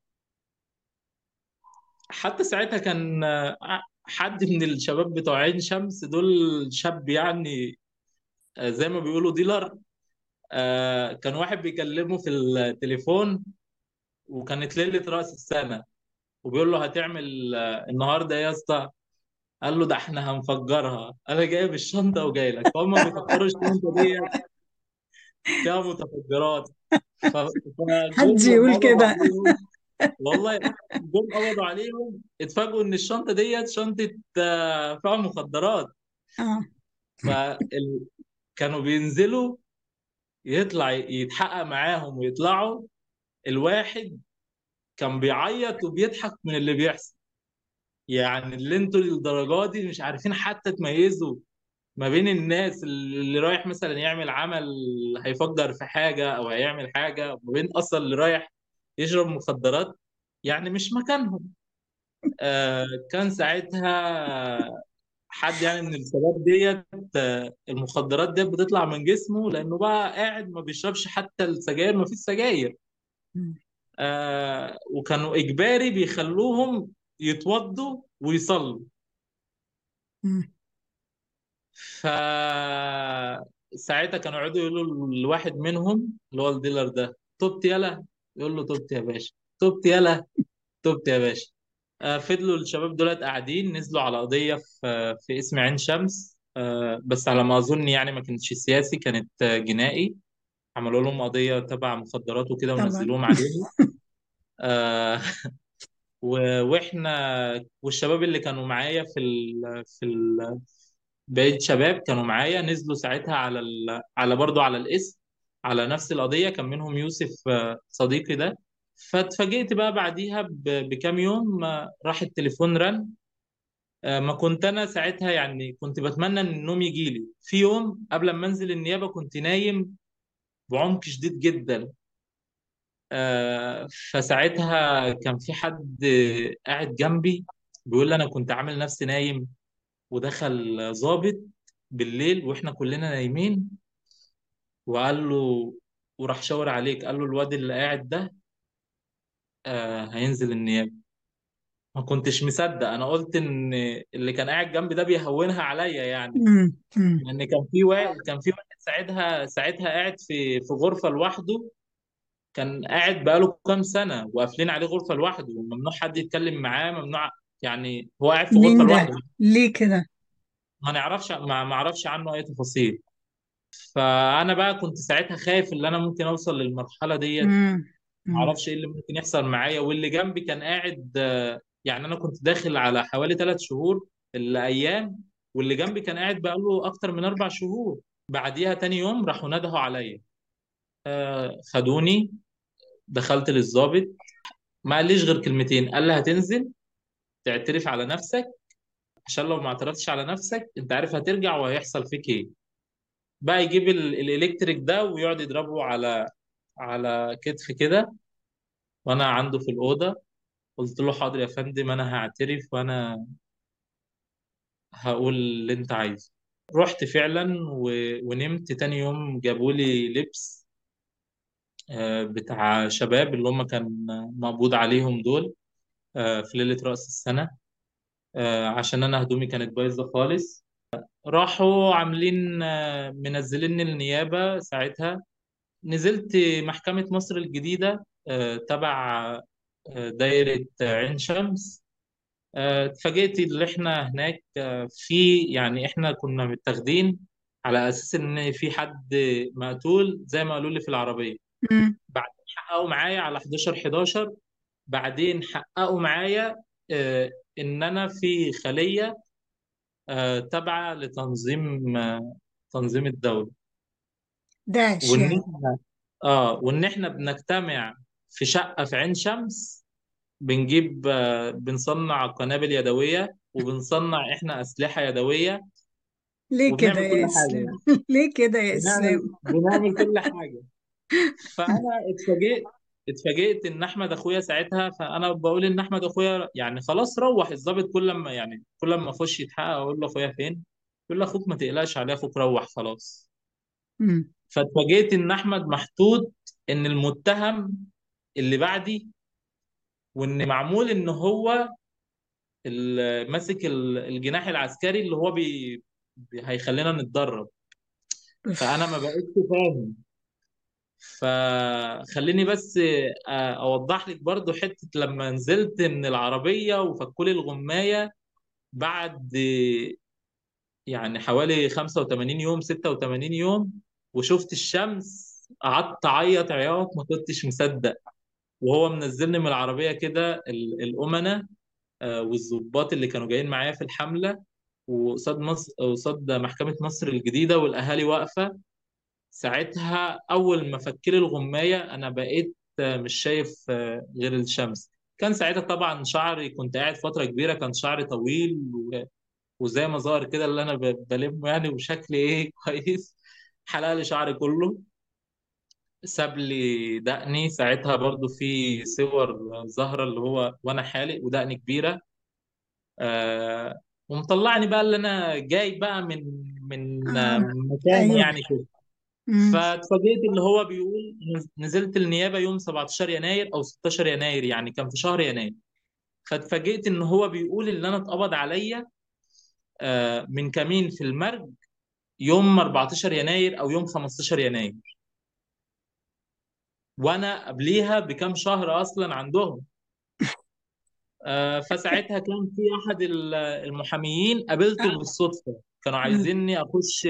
حتى ساعتها كان آه، حد من الشباب بتوع عين شمس دول شاب يعني آه، زي ما بيقولوا ديلر آه، كان واحد بيكلمه في التليفون وكانت ليلة رأس السنة وبيقول له هتعمل آه، النهارده إيه يا اسطى قال له ده احنا هنفجرها انا جايب الشنطه وجاي لك فهم بيفكروا الشنطه دي فيها متفجرات ف- حد فجم لما يقول قبضوا كده عليهم والله جم قبضوا عليهم اتفاجئوا ان الشنطه ديت شنطه آه، فيها مخدرات اه فكانوا بينزلوا يطلع يتحقق معاهم ويطلعوا الواحد كان بيعيط وبيضحك من اللي بيحصل يعني اللي انتوا للدرجه دي مش عارفين حتى تميزوا ما بين الناس اللي رايح مثلا يعمل عمل هيفجر في حاجه او هيعمل حاجه وما بين اصلا اللي رايح يشرب مخدرات يعني مش مكانهم آه كان ساعتها حد يعني من الشباب ديت آه، المخدرات ديت بتطلع من جسمه لانه بقى قاعد ما بيشربش حتى السجاير ما فيش سجاير مم. آه وكانوا اجباري بيخلوهم يتوضوا ويصلوا مم. ف ساعتها كانوا يقعدوا يقولوا لواحد منهم اللي هو الديلر ده توبت يلا يقول له توبت يا باشا توبت يلا توبت يا باشا آه، فضلوا الشباب دولت قاعدين نزلوا على قضية في في اسم عين شمس آه، بس على ما أظن يعني ما كانتش سياسي كانت آه، جنائي عملوا لهم قضية تبع مخدرات وكده طبعا ونزلوهم عليها آه، و- واحنا والشباب اللي كانوا معايا في ال في ال بقية شباب كانوا معايا نزلوا ساعتها على ال على برضه على الاسم على نفس القضية كان منهم يوسف آه، صديقي ده فاتفاجئت بقى بعديها ب- بكام يوم آه، راح التليفون رن آه، ما كنت انا ساعتها يعني كنت بتمنى ان النوم يجي لي في يوم قبل ما انزل النيابة كنت نايم بعمق شديد جدا آه، فساعتها كان في حد قاعد جنبي بيقول لي انا كنت عامل نفسي نايم ودخل ضابط بالليل واحنا كلنا نايمين وقال له وراح شاور عليك قال له الواد اللي قاعد ده آه هينزل النيابة ما كنتش مصدق انا قلت ان اللي كان قاعد جنبي ده بيهونها عليا يعني مم. مم. لان كان في واحد كان في واحد ساعتها ساعتها قاعد في في غرفة لوحده كان قاعد بقاله كام سنة وقافلين عليه غرفة لوحده وممنوع حد يتكلم معاه ممنوع يعني هو قاعد في غرفة مين لوحده ده ليه كده ما نعرفش ما ما اعرفش عنه اي تفاصيل فانا بقى كنت ساعتها خايف ان انا ممكن اوصل للمرحله ديت مم. ما مم. اعرفش ايه اللي ممكن يحصل معايا واللي جنبي كان قاعد آه، يعني انا كنت داخل على حوالي ثلاث شهور الايام واللي جنبي كان قاعد بقاله اكتر من اربع شهور بعديها تاني يوم راحوا ندهوا عليا آه، خدوني دخلت للضابط ما قاليش غير كلمتين قال لي هتنزل تعترف على نفسك عشان لو ما اعترفتش على نفسك انت عارف هترجع وهيحصل فيك ايه بقى يجيب ال- الالكتريك ده ويقعد يضربه على على كتفي كده وانا عنده في الاوضه قلت له حاضر يا فندم انا هعترف وانا هقول اللي انت عايزه رحت فعلا و... ونمت تاني يوم جابوا لي لبس آه، بتاع شباب اللي هم كان مقبوض عليهم دول آه، في ليلة رأس السنة آه، عشان انا هدومي كانت بايظة خالص راحوا عاملين آه، منزليني النيابة ساعتها نزلت محكمة مصر الجديدة آه، تبع آه، دايرة عين شمس آه، اتفاجئت ان احنا هناك آه، في يعني احنا كنا متاخدين على اساس ان في حد مقتول زي ما قالوا لي في العربيه مم. بعدين حققوا معايا على 11 11 بعدين حققوا معايا آه، ان انا في خليه آه، تابعه لتنظيم آه، تنظيم الدوله داعش وان يعني احنا اه وان احنا بنجتمع في شقه في عين شمس بنجيب آه، بنصنع قنابل يدويه وبنصنع احنا اسلحه يدويه ليه كده وبنعمل كل يا حاجه إسلام يعني ليه كده يا بنعمل إسلام بنعمل كل حاجه فانا اتفاجئت اتفاجئت ان احمد اخويا ساعتها فانا بقول ان احمد اخويا يعني خلاص روح الضابط كل ما يعني كل ما اخش يتحقق اقول له اخويا فين يقول له اخوك ما تقلقش عليه اخوك روح خلاص مم. فاتفاجئت ان احمد محطوط ان المتهم اللي بعدي وان معمول ان هو ال- ماسك ال- الجناح العسكري اللي هو بي بي- هيخلينا نتدرب فانا ما أوف. بقتش فاهم فخليني بس آه، اوضح لك برضو حتة لما نزلت من العربية وفكوا لي الغماية بعد يعني حوالي 85 يوم 86 يوم وشفت الشمس قعدت اعيط عياط ما كنتش مصدق وهو منزلني من العربية كده ال- الأمناء آه، والضباط اللي كانوا جايين معايا في الحملة وقصاد مصر قصاد محكمة مصر الجديدة والأهالي واقفة ساعتها أول ما فكري الغماية أنا بقيت آه، مش شايف آه، غير الشمس كان ساعتها طبعا شعري كنت قاعد فترة كبيرة كان شعري طويل و- وزي ما ظهر كده اللي أنا ب- بلمه يعني وشكلي إيه كويس حلق لي شعري كله ساب لي دقني ساعتها برضو في صور ظاهرة اللي هو وأنا حالق ودقني كبيرة آه ومطلعني بقى اللي أنا جاي بقى من من آه، اه مكان ايوه يعني كده مم. فاتفاجئت اللي هو بيقول نزلت النيابة يوم 17 يناير أو 16 يناير يعني كان في شهر يناير فاتفاجئت إن هو بيقول إن أنا اتقبض عليا آه، من كمين في المرج يوم 14 يناير أو يوم 15 يناير وأنا قبليها بكام شهر أصلا عندهم آه، فساعتها كان في أحد ال- المحاميين قابلته آه. بالصدفة كانوا مم. عايزيني أخش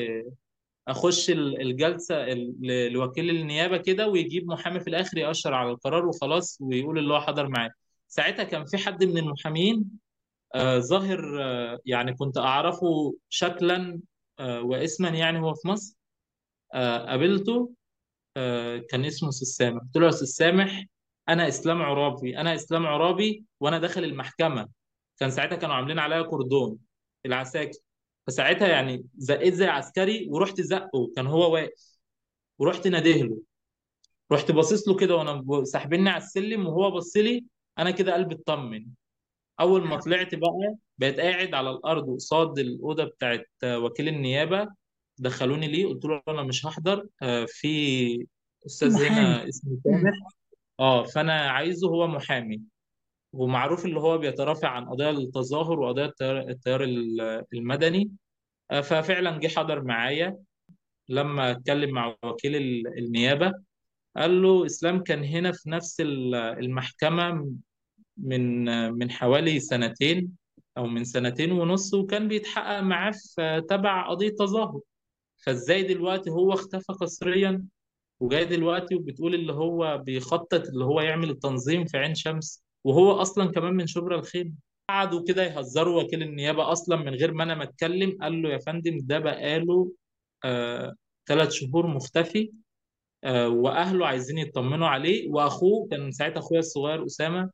اخش ال- الجلسه ال- ل- لوكيل النيابه كده ويجيب محامي في الاخر يأشر على القرار وخلاص ويقول اللي هو حضر معاه ساعتها كان في حد من المحامين آه ظاهر آه يعني كنت اعرفه شكلا آه واسما يعني هو في مصر آه قابلته آه كان اسمه أستاذ سامح قلت له يا استاذ سامح انا اسلام عرابي انا اسلام عرابي وانا داخل المحكمه كان ساعتها كانوا عاملين عليا كوردون العساكر فساعتها يعني زقيت زي عسكري ورحت زقه كان هو واقف ورحت ناديه له رحت باصص له كده وانا ب- ساحبني على السلم وهو بص لي انا كده قلبي اطمن اول ما طلعت بقى بقيت قاعد على الارض قصاد الاوضه بتاعت وكيل النيابه دخلوني ليه قلت له انا مش هحضر آه، في استاذ محامي هنا اسمه مم. سامح اه فانا عايزه هو محامي ومعروف اللي هو بيترافع عن قضايا التظاهر وقضايا التيار التيار ال- المدني آه، ففعلا جه حضر معايا لما اتكلم مع وكيل ال- النيابه قال له اسلام كان هنا في نفس ال- المحكمه من من حوالي سنتين او من سنتين ونص وكان بيتحقق معاه في تبع قضيه تظاهر فازاي دلوقتي هو اختفى قسريا وجاي دلوقتي وبتقول اللي هو بيخطط اللي هو يعمل التنظيم في عين شمس وهو اصلا كمان من شبرا الخيمه قعدوا كده يهزروا وكيل النيابه اصلا من غير ما انا ما اتكلم قال له يا فندم ده بقاله آه ثلاث شهور مختفي آه، واهله عايزين يطمنوا عليه واخوه كان ساعتها اخويا الصغير اسامه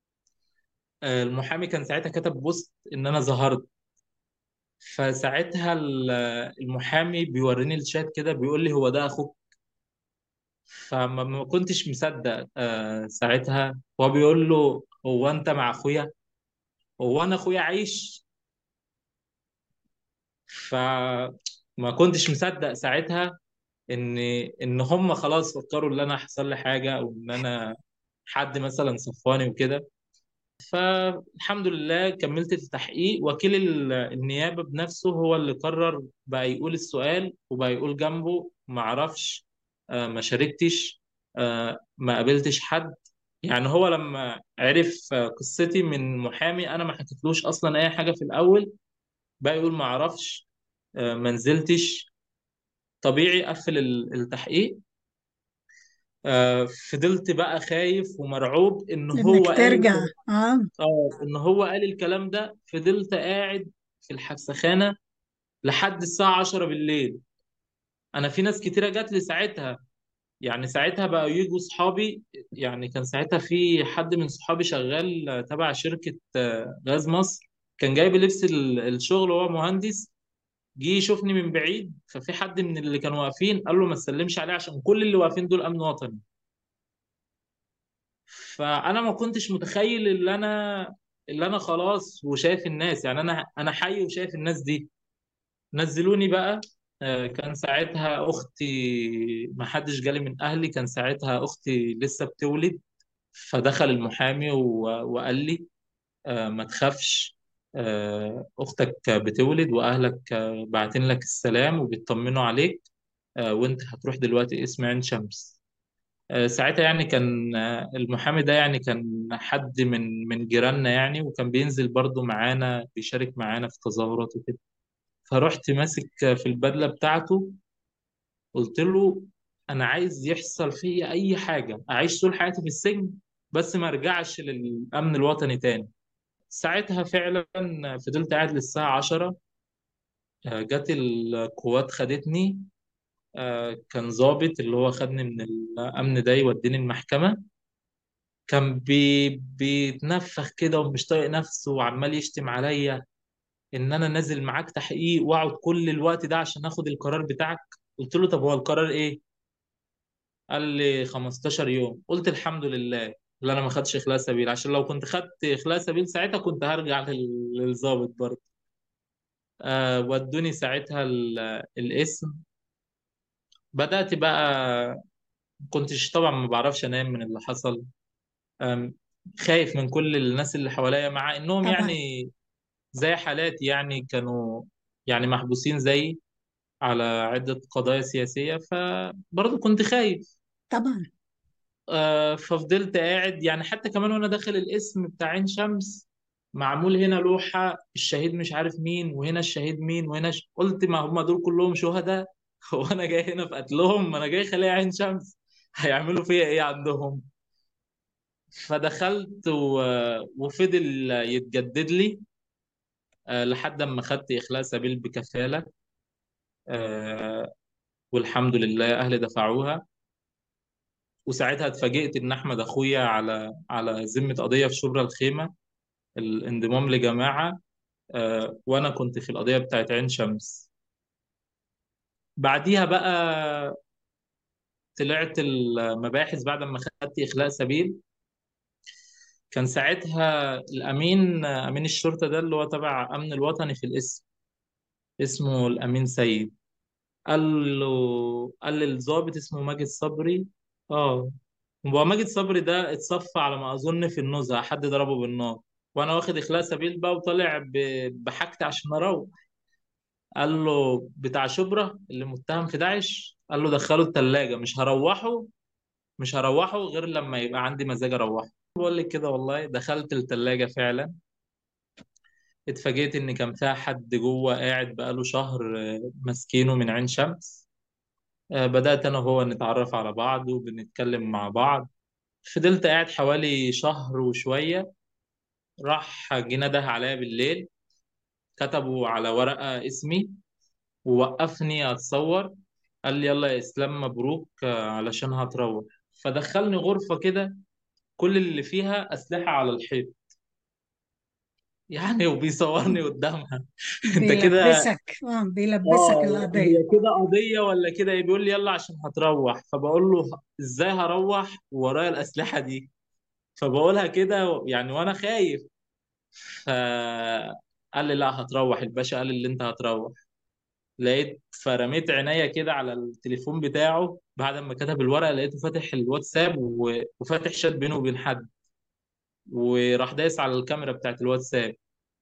آه، المحامي كان ساعتها كتب بوست ان انا ظهرت فساعتها ال- المحامي بيوريني الشات كده بيقول لي هو ده اخوك فما ما كنتش مصدق آه، ساعتها هو بيقول له هو انت مع اخويا هو انا اخويا عايش فما كنتش مصدق ساعتها ان ان هم خلاص فكروا ان انا حصل لي حاجه او ان انا حد مثلا صفاني وكده فالحمد لله كملت التحقيق وكيل ال- النيابة بنفسه هو اللي قرر بقى يقول السؤال وبقى يقول جنبه ما عرفش آه، ما شاركتش آه، ما قابلتش حد يعني هو لما عرف آه، قصتي من محامي انا ما حكيتلوش اصلا اي حاجة في الاول بقى يقول ما عرفش آه، ما نزلتش طبيعي قفل ال- التحقيق آه، فضلت بقى خايف ومرعوب ان هو انك قال ترجع الكلام اه اه ان هو قال الكلام ده فضلت قاعد في الحبسخانه لحد الساعه 10 بالليل انا في ناس كتيره جات لي ساعتها يعني ساعتها بقى يجوا صحابي يعني كان ساعتها في حد من صحابي شغال تبع شركه آه، غاز مصر كان جايب لبس ال- الشغل وهو مهندس جه يشوفني من بعيد ففي حد من اللي كانوا واقفين قال له ما تسلمش عليه عشان كل اللي واقفين دول امن وطني فانا ما كنتش متخيل اللي انا اللي انا خلاص وشايف الناس يعني انا انا حي وشايف الناس دي نزلوني بقى آه، كان ساعتها اختي ما حدش جالي من اهلي كان ساعتها اختي لسه بتولد فدخل المحامي و- وقال لي آه، ما تخافش آه، اختك بتولد واهلك آه، باعتين لك السلام وبيطمنوا عليك آه، وانت هتروح دلوقتي اسم عين شمس آه، ساعتها يعني كان آه، المحامي ده يعني كان حد من من جيراننا يعني وكان بينزل برضو معانا بيشارك معانا في تظاهرات وكده فرحت ماسك في البدلة بتاعته قلت له أنا عايز يحصل فيا أي حاجة أعيش طول حياتي في السجن بس ما أرجعش للأمن الوطني تاني ساعتها فعلا فضلت قاعد للساعة 10 آه، جت القوات خدتني آه، كان ضابط اللي هو خدني من الأمن ده يوديني المحكمة كان بي بيتنفخ كده ومش طايق نفسه وعمال يشتم عليا ان انا نازل معاك تحقيق واقعد كل الوقت ده عشان اخد القرار بتاعك قلت له طب هو القرار ايه قال لي 15 يوم قلت الحمد لله اللي انا ما خدش اخلاء سبيل عشان لو كنت خدت اخلاء سبيل ساعتها كنت هرجع لل- للضابط برضه آه ودوني ساعتها ال- الاسم بدأت بقى كنتش طبعا ما بعرفش انام من اللي حصل آم، خايف من كل الناس اللي حواليا مع انهم طبعا يعني زي حالاتي يعني كانوا يعني محبوسين زي على عدة قضايا سياسية فبرضه كنت خايف طبعا آه، ففضلت قاعد يعني حتى كمان وانا داخل الاسم بتاع عين شمس معمول هنا لوحة الشهيد مش عارف مين وهنا الشهيد مين وهنا ش... قلت ما هم دول كلهم شهداء هو انا جاي هنا في قتلهم ما انا جاي خليها عين شمس هيعملوا فيا ايه عندهم فدخلت و... وفضل يتجدد لي آه، لحد ما خدت إخلاء سبيل بكفالة آه، والحمد لله أهلي دفعوها وساعتها اتفاجئت إن أحمد أخويا على على ذمة قضية في شبرا الخيمة الانضمام لجماعة آه، وأنا كنت في القضية بتاعت عين شمس بعديها بقى طلعت المباحث بعد ما خدت إخلاء سبيل كان ساعتها الأمين أمين الشرطة ده اللي هو تبع أمن الوطني في الاسم اسمه الأمين سيد قال له قال للضابط اسمه ماجد صبري اه هو ماجد صبري ده اتصفى على ما اظن في النزهه حد ضربه بالنار وانا واخد اخلاء سبيل بقى وطالع ب- بحاجتي عشان اروح قال له بتاع شبرا اللي متهم في داعش قال له دخله الثلاجه مش هروحه مش هروحه غير لما يبقى عندي مزاج اروحه بقول لك كده والله دخلت الثلاجه فعلا اتفاجئت ان كان فيها حد جوه قاعد بقاله شهر آه، ماسكينه من عين شمس آه، بدأت أنا وهو نتعرف على بعض وبنتكلم مع بعض فضلت قاعد حوالي شهر وشوية راح جه نده عليا بالليل كتبوا على ورقة اسمي ووقفني أتصور قال لي يلا يا إسلام مبروك آه، علشان هتروح فدخلني غرفة كده كل اللي فيها أسلحة على الحيط يعني وبيصورني قدامها انت كده بيلبسك اه بيلبسك اه القضية هي كده قضية ولا كده إيه؟ بيقول لي يلا عشان هتروح فبقول له ازاي هروح ورايا الأسلحة دي فبقولها كده يعني وانا خايف فقال لي لا هتروح الباشا قال لي اللي انت هتروح لقيت فرميت عينيا كده على التليفون بتاعه بعد ما كتب الورقه لقيته فاتح الواتساب و- وفاتح شات بينه وبين حد وراح دايس على الكاميرا بتاعت الواتساب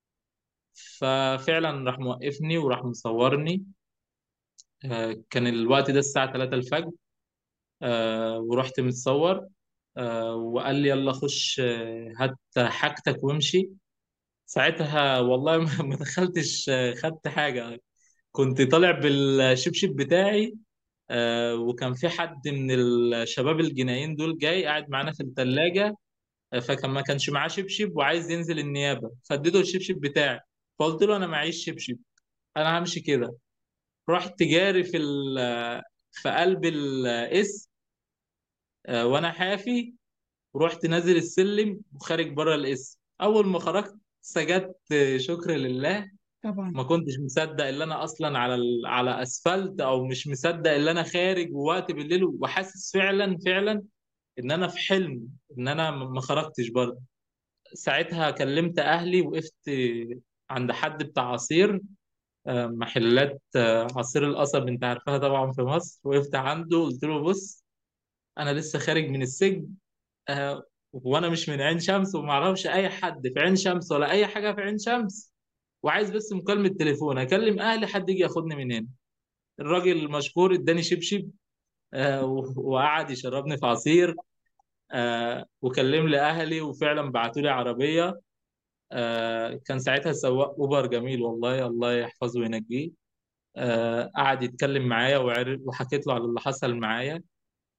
ففعلا راح موقفني وراح مصورني آه، كان الوقت ده الساعة 3 الفجر آه، ورحت متصور آه، وقال لي يلا خش آه، هات حاجتك وامشي ساعتها والله ما ما دخلتش آه، خدت حاجة كنت طالع بالشبشب بتاعي آه، وكان في حد من الشباب الجنايين دول جاي قاعد معانا في الثلاجة فكان ما كانش معاه شبشب وعايز ينزل النيابة فاديته الشبشب بتاعي فقلت له انا معيش شبشب انا همشي كده رحت جاري في ال- في قلب القسم آه، وانا حافي ورحت نازل السلم وخارج بره القسم اول ما خرجت سجدت شكر لله طبعا ما كنتش مصدق ان انا اصلا على ال... على اسفلت او مش مصدق ان انا خارج ووقت بالليل وحاسس فعلا فعلا ان انا في حلم ان انا م- ما خرجتش برضه ساعتها كلمت اهلي وقفت عند حد بتاع عصير آه، محلات آه، عصير القصب انت عارفها طبعا في مصر وقفت عنده قلت له بص انا لسه خارج من السجن آه، وانا مش من عين شمس وما اعرفش اي حد في عين شمس ولا اي حاجه في عين شمس وعايز بس مكالمه تليفون اكلم اهلي حد يجي ياخدني من هنا الراجل المشكور اداني شبشب آه، و- وقعد يشربني في عصير آه، وكلم لي اهلي وفعلا بعتوا لي عربيه آه، كان ساعتها سواق اوبر جميل والله الله يحفظه وينجيه آه، قعد يتكلم معايا وعرف وحكيت له على اللي حصل معايا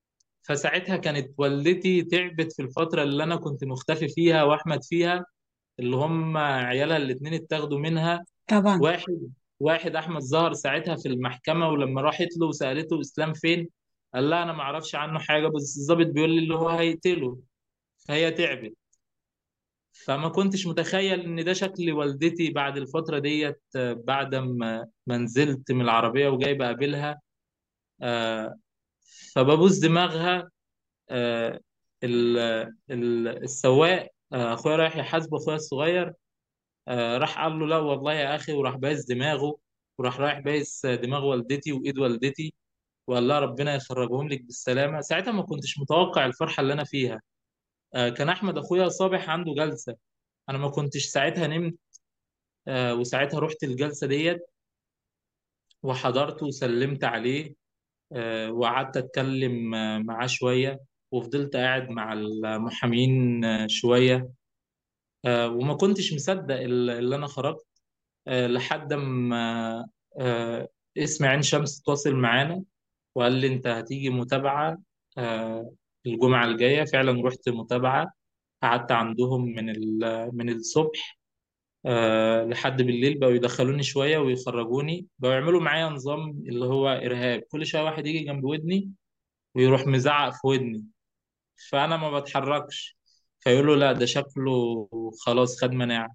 فساعتها كانت والدتي تعبت في الفترة اللي أنا كنت مختفي فيها وأحمد فيها اللي هم عيالها الاتنين اتاخدوا منها طبعا واحد واحد احمد ظهر ساعتها في المحكمه ولما راحت له وسالته اسلام فين قال لها انا ما اعرفش عنه حاجه بس الضابط بيقول لي اللي هو هيقتله فهي تعبت فما كنتش متخيل ان ده شكل والدتي بعد الفتره ديت آه، بعد ما ما نزلت من العربيه وجاي بقابلها آه، فببوس دماغها آه، ال- ال- السواق آه، اخويا رايح يحاسب اخويا الصغير آه، راح قال له لا والله يا اخي وراح بايس دماغه وراح رايح بايس دماغ والدتي وايد والدتي وقال لها ربنا يخرجهم لك بالسلامه ساعتها ما كنتش متوقع الفرحه اللي انا فيها آه، كان احمد اخويا صابح عنده جلسه انا ما كنتش ساعتها نمت آه، وساعتها رحت الجلسه ديت وحضرت وسلمت عليه آه، وقعدت اتكلم آه، معاه شويه وفضلت قاعد مع المحامين آه، شويه آه، وما كنتش مصدق ال- اللي انا خرجت آه، لحد ما آه، اسم عين شمس تواصل معانا وقال لي انت هتيجي متابعة آه، الجمعة الجاية فعلا رحت متابعة قعدت عندهم من ال- من الصبح آه، لحد بالليل بقوا يدخلوني شوية ويخرجوني بقوا يعملوا معايا نظام اللي هو إرهاب كل شوية واحد يجي جنب ودني ويروح مزعق في ودني فأنا ما بتحركش فيقولوا لا ده شكله خلاص خد مناعة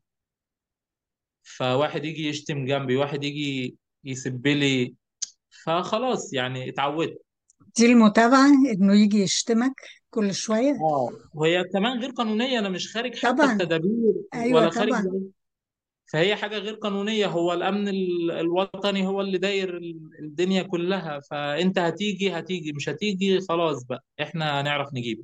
فواحد يجي يشتم جنبي واحد يجي يسب لي فخلاص يعني اتعودت دي المتابعة إنه يجي يشتمك كل شوية اه وهي كمان غير قانونية أنا مش خارج حتى طبعا بتدابير أيوة ولا خارج طبعا بأي- فهي حاجة غير قانونية هو الأمن ال- الوطني هو اللي داير ال- الدنيا كلها فأنت هتيجي هتيجي مش هتيجي خلاص بقى إحنا هنعرف نجيبك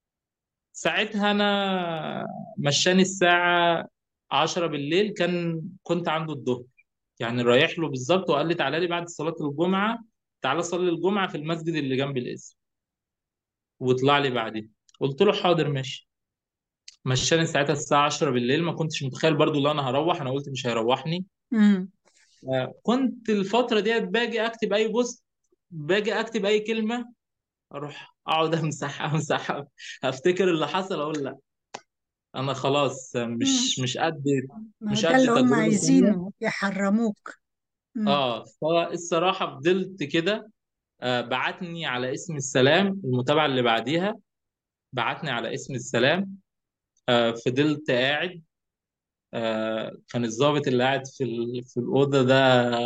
ساعتها أنا مشاني الساعة عشرة بالليل كان كنت عنده الظهر يعني رايح له بالظبط وقال لي تعالى لي بعد صلاة الجمعة تعالى صلي الجمعة في المسجد اللي جنب القسم واطلع لي بعدين قلت له حاضر ماشي مشاني ساعتها الساعة 10 بالليل ما كنتش متخيل برضو ان انا هروح انا قلت مش هيروحني امم آه، كنت الفترة ديت باجي اكتب اي بوست باجي اكتب اي كلمة اروح اقعد امسح امسح افتكر اللي حصل اقول لا انا خلاص مش مش قد ما مش ده قد اللي هم تجربة تانية عايزينه يحرموك امم اه فالصراحة فضلت كده آه، بعتني على اسم السلام المتابعة اللي بعديها بعتني على اسم السلام آه، فضلت قاعد آه، كان الضابط اللي قاعد في ال- في الأوضة ده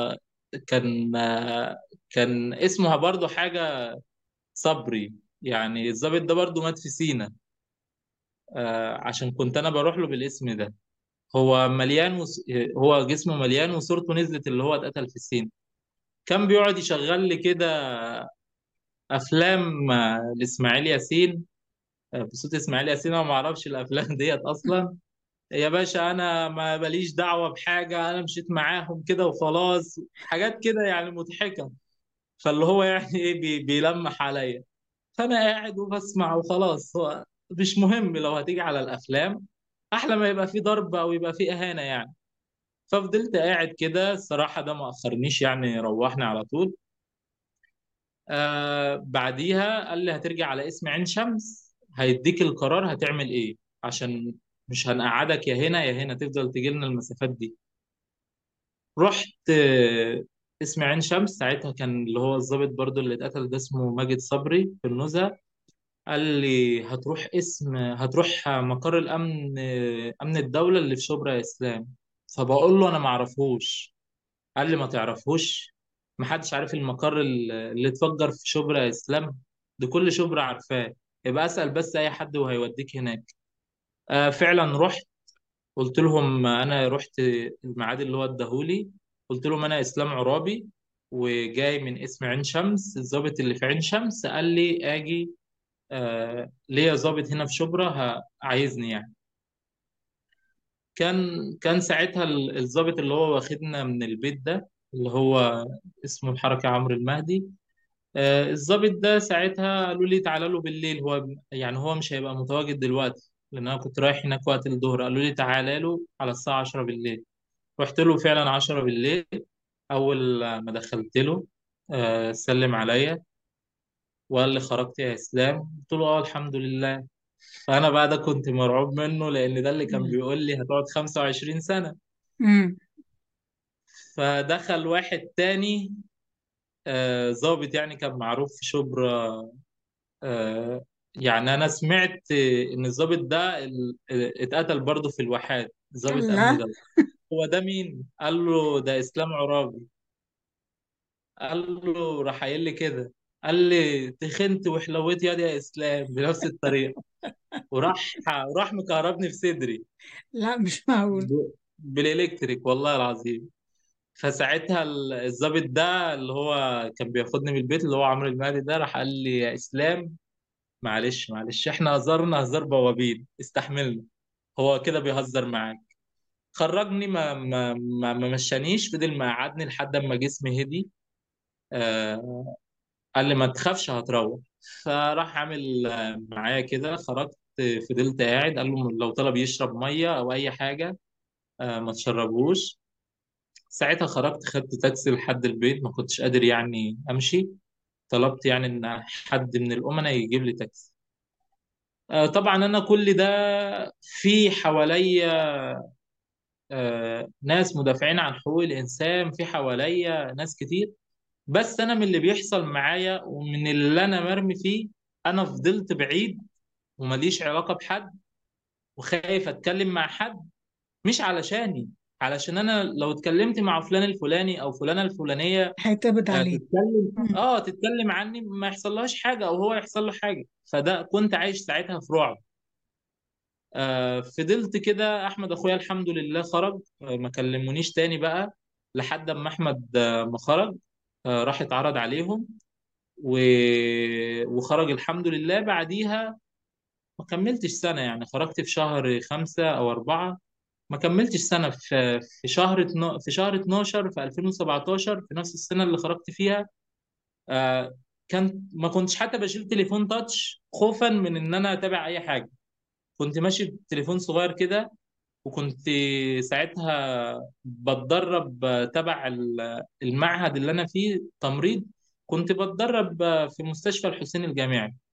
كان آه، كان اسمها برضو حاجة صبري يعني الضابط ده برضو مات في سينا آه، عشان كنت أنا بروح له بالاسم ده هو مليان وس... هو جسمه مليان وصورته نزلت اللي هو اتقتل في السين كان بيقعد يشغل لي كده أفلام آه، لإسماعيل ياسين آه، بصوت إسماعيل ياسين أنا ما أعرفش الأفلام ديت أصلا يا باشا انا ما ماليش دعوه بحاجه انا مشيت معاهم كده وخلاص حاجات كده يعني مضحكه فاللي هو يعني ايه بي بيلمح عليا فانا قاعد وبسمع وخلاص هو مش مهم لو هتيجي على الافلام احلى ما يبقى في ضرب او يبقى في اهانه يعني ففضلت قاعد كده الصراحه ده ما اخرنيش يعني روحني على طول آه بعديها قال لي هترجع على اسم عين شمس هيديك القرار هتعمل ايه عشان مش هنقعدك يا هنا يا هنا تفضل تجي لنا المسافات دي رحت آه، اسم عين شمس ساعتها كان اللي هو الضابط برضو اللي اتقتل ده اسمه ماجد صبري في النزهة قال لي هتروح اسم هتروح مقر الأمن آه، أمن الدولة اللي في شبرا يا إسلام فبقول له أنا ما أعرفهوش قال لي ما تعرفهوش محدش عارف المقر ال- اللي اتفجر في شبرا يا إسلام ده كل شبرا عارفاه يبقى أسأل بس أي حد وهيوديك هناك آه فعلا رحت قلت لهم انا رحت الميعاد اللي هو اداهولي قلت لهم انا اسلام عرابي وجاي من اسم عين شمس الضابط اللي في عين شمس قال لي اجي آه ليا ضابط هنا في شبرا ه- عايزني يعني كان كان ساعتها ال- الضابط اللي هو واخدنا من البيت ده اللي هو اسمه الحركة عمرو المهدي آه الضابط ده ساعتها قالوا لي تعالى له بالليل هو يعني هو مش هيبقى متواجد دلوقتي لان انا كنت رايح هناك وقت الظهر قالوا لي تعالى له على الساعة 10 بالليل رحت له فعلا 10 بالليل أول ما دخلت له آه، سلم عليا وقال لي خرجت يا إسلام قلت له آه الحمد لله فانا بقى ده كنت مرعوب منه لان ده اللي كان مم. بيقول لي هتقعد 25 سنة مم. فدخل واحد تاني آه، ضابط يعني كان معروف في شبرا آه، يعني انا سمعت ان الضابط ده ال- اتقتل برضه في الواحات ضابط امن لا ده هو ده مين قال له ده اسلام عرابي قال له راح قايل لي كده قال لي تخنت وحلويت يا دي يا اسلام بنفس الطريقه وراح راح مكهربني في صدري لا مش معقول ب- بالالكتريك والله العظيم فساعتها ال- الضابط ده اللي هو كان بياخدني من البيت اللي هو عمرو المهدي ده راح قال لي يا اسلام معلش معلش احنا هزرنا هزار بوابين استحملنا هو كده بيهزر معاك خرجني ما ما ما, ما مشانيش فضل مقعدني لحد ما جسمي هدي آه قال لي ما تخافش هتروح فراح عامل آه، معايا كده خرجت فضلت قاعد قال له لو طلب يشرب ميه او اي حاجه آه ما تشربوش ساعتها خرجت خدت تاكسي لحد البيت ما كنتش قادر يعني امشي طلبت يعني ان حد من الامناء يجيب لي تاكسي آه طبعا انا كل ده في حواليا آه ناس مدافعين عن حقوق الانسان في حواليا ناس كتير بس انا من اللي بيحصل معايا ومن اللي انا مرمي فيه انا فضلت بعيد ومليش علاقة بحد وخايف اتكلم مع حد مش علشاني علشان انا لو اتكلمت مع فلان الفلاني او فلانة الفلانية هيتقبض آه، عليه تتكلم مم. اه تتكلم عني ما يحصلهاش حاجة او هو يحصل له حاجة فده كنت عايش ساعتها في رعب آه فضلت كده احمد اخويا الحمد لله خرج آه ما كلمونيش تاني بقى لحد اما احمد آه ما خرج آه راح اتعرض عليهم و... وخرج الحمد لله بعديها ما كملتش سنة يعني خرجت في شهر خمسة أو أربعة ما كملتش سنة في في شهر اتنا- في شهر 12 في 2017 في نفس السنة اللي خرجت فيها آه كان ما كنتش حتى بشيل تليفون تاتش خوفا من إن أنا أتابع أي حاجة كنت ماشي بتليفون صغير كده وكنت ساعتها بتدرب تبع ال- المعهد اللي أنا فيه تمريض كنت بتدرب في مستشفى الحسين الجامعي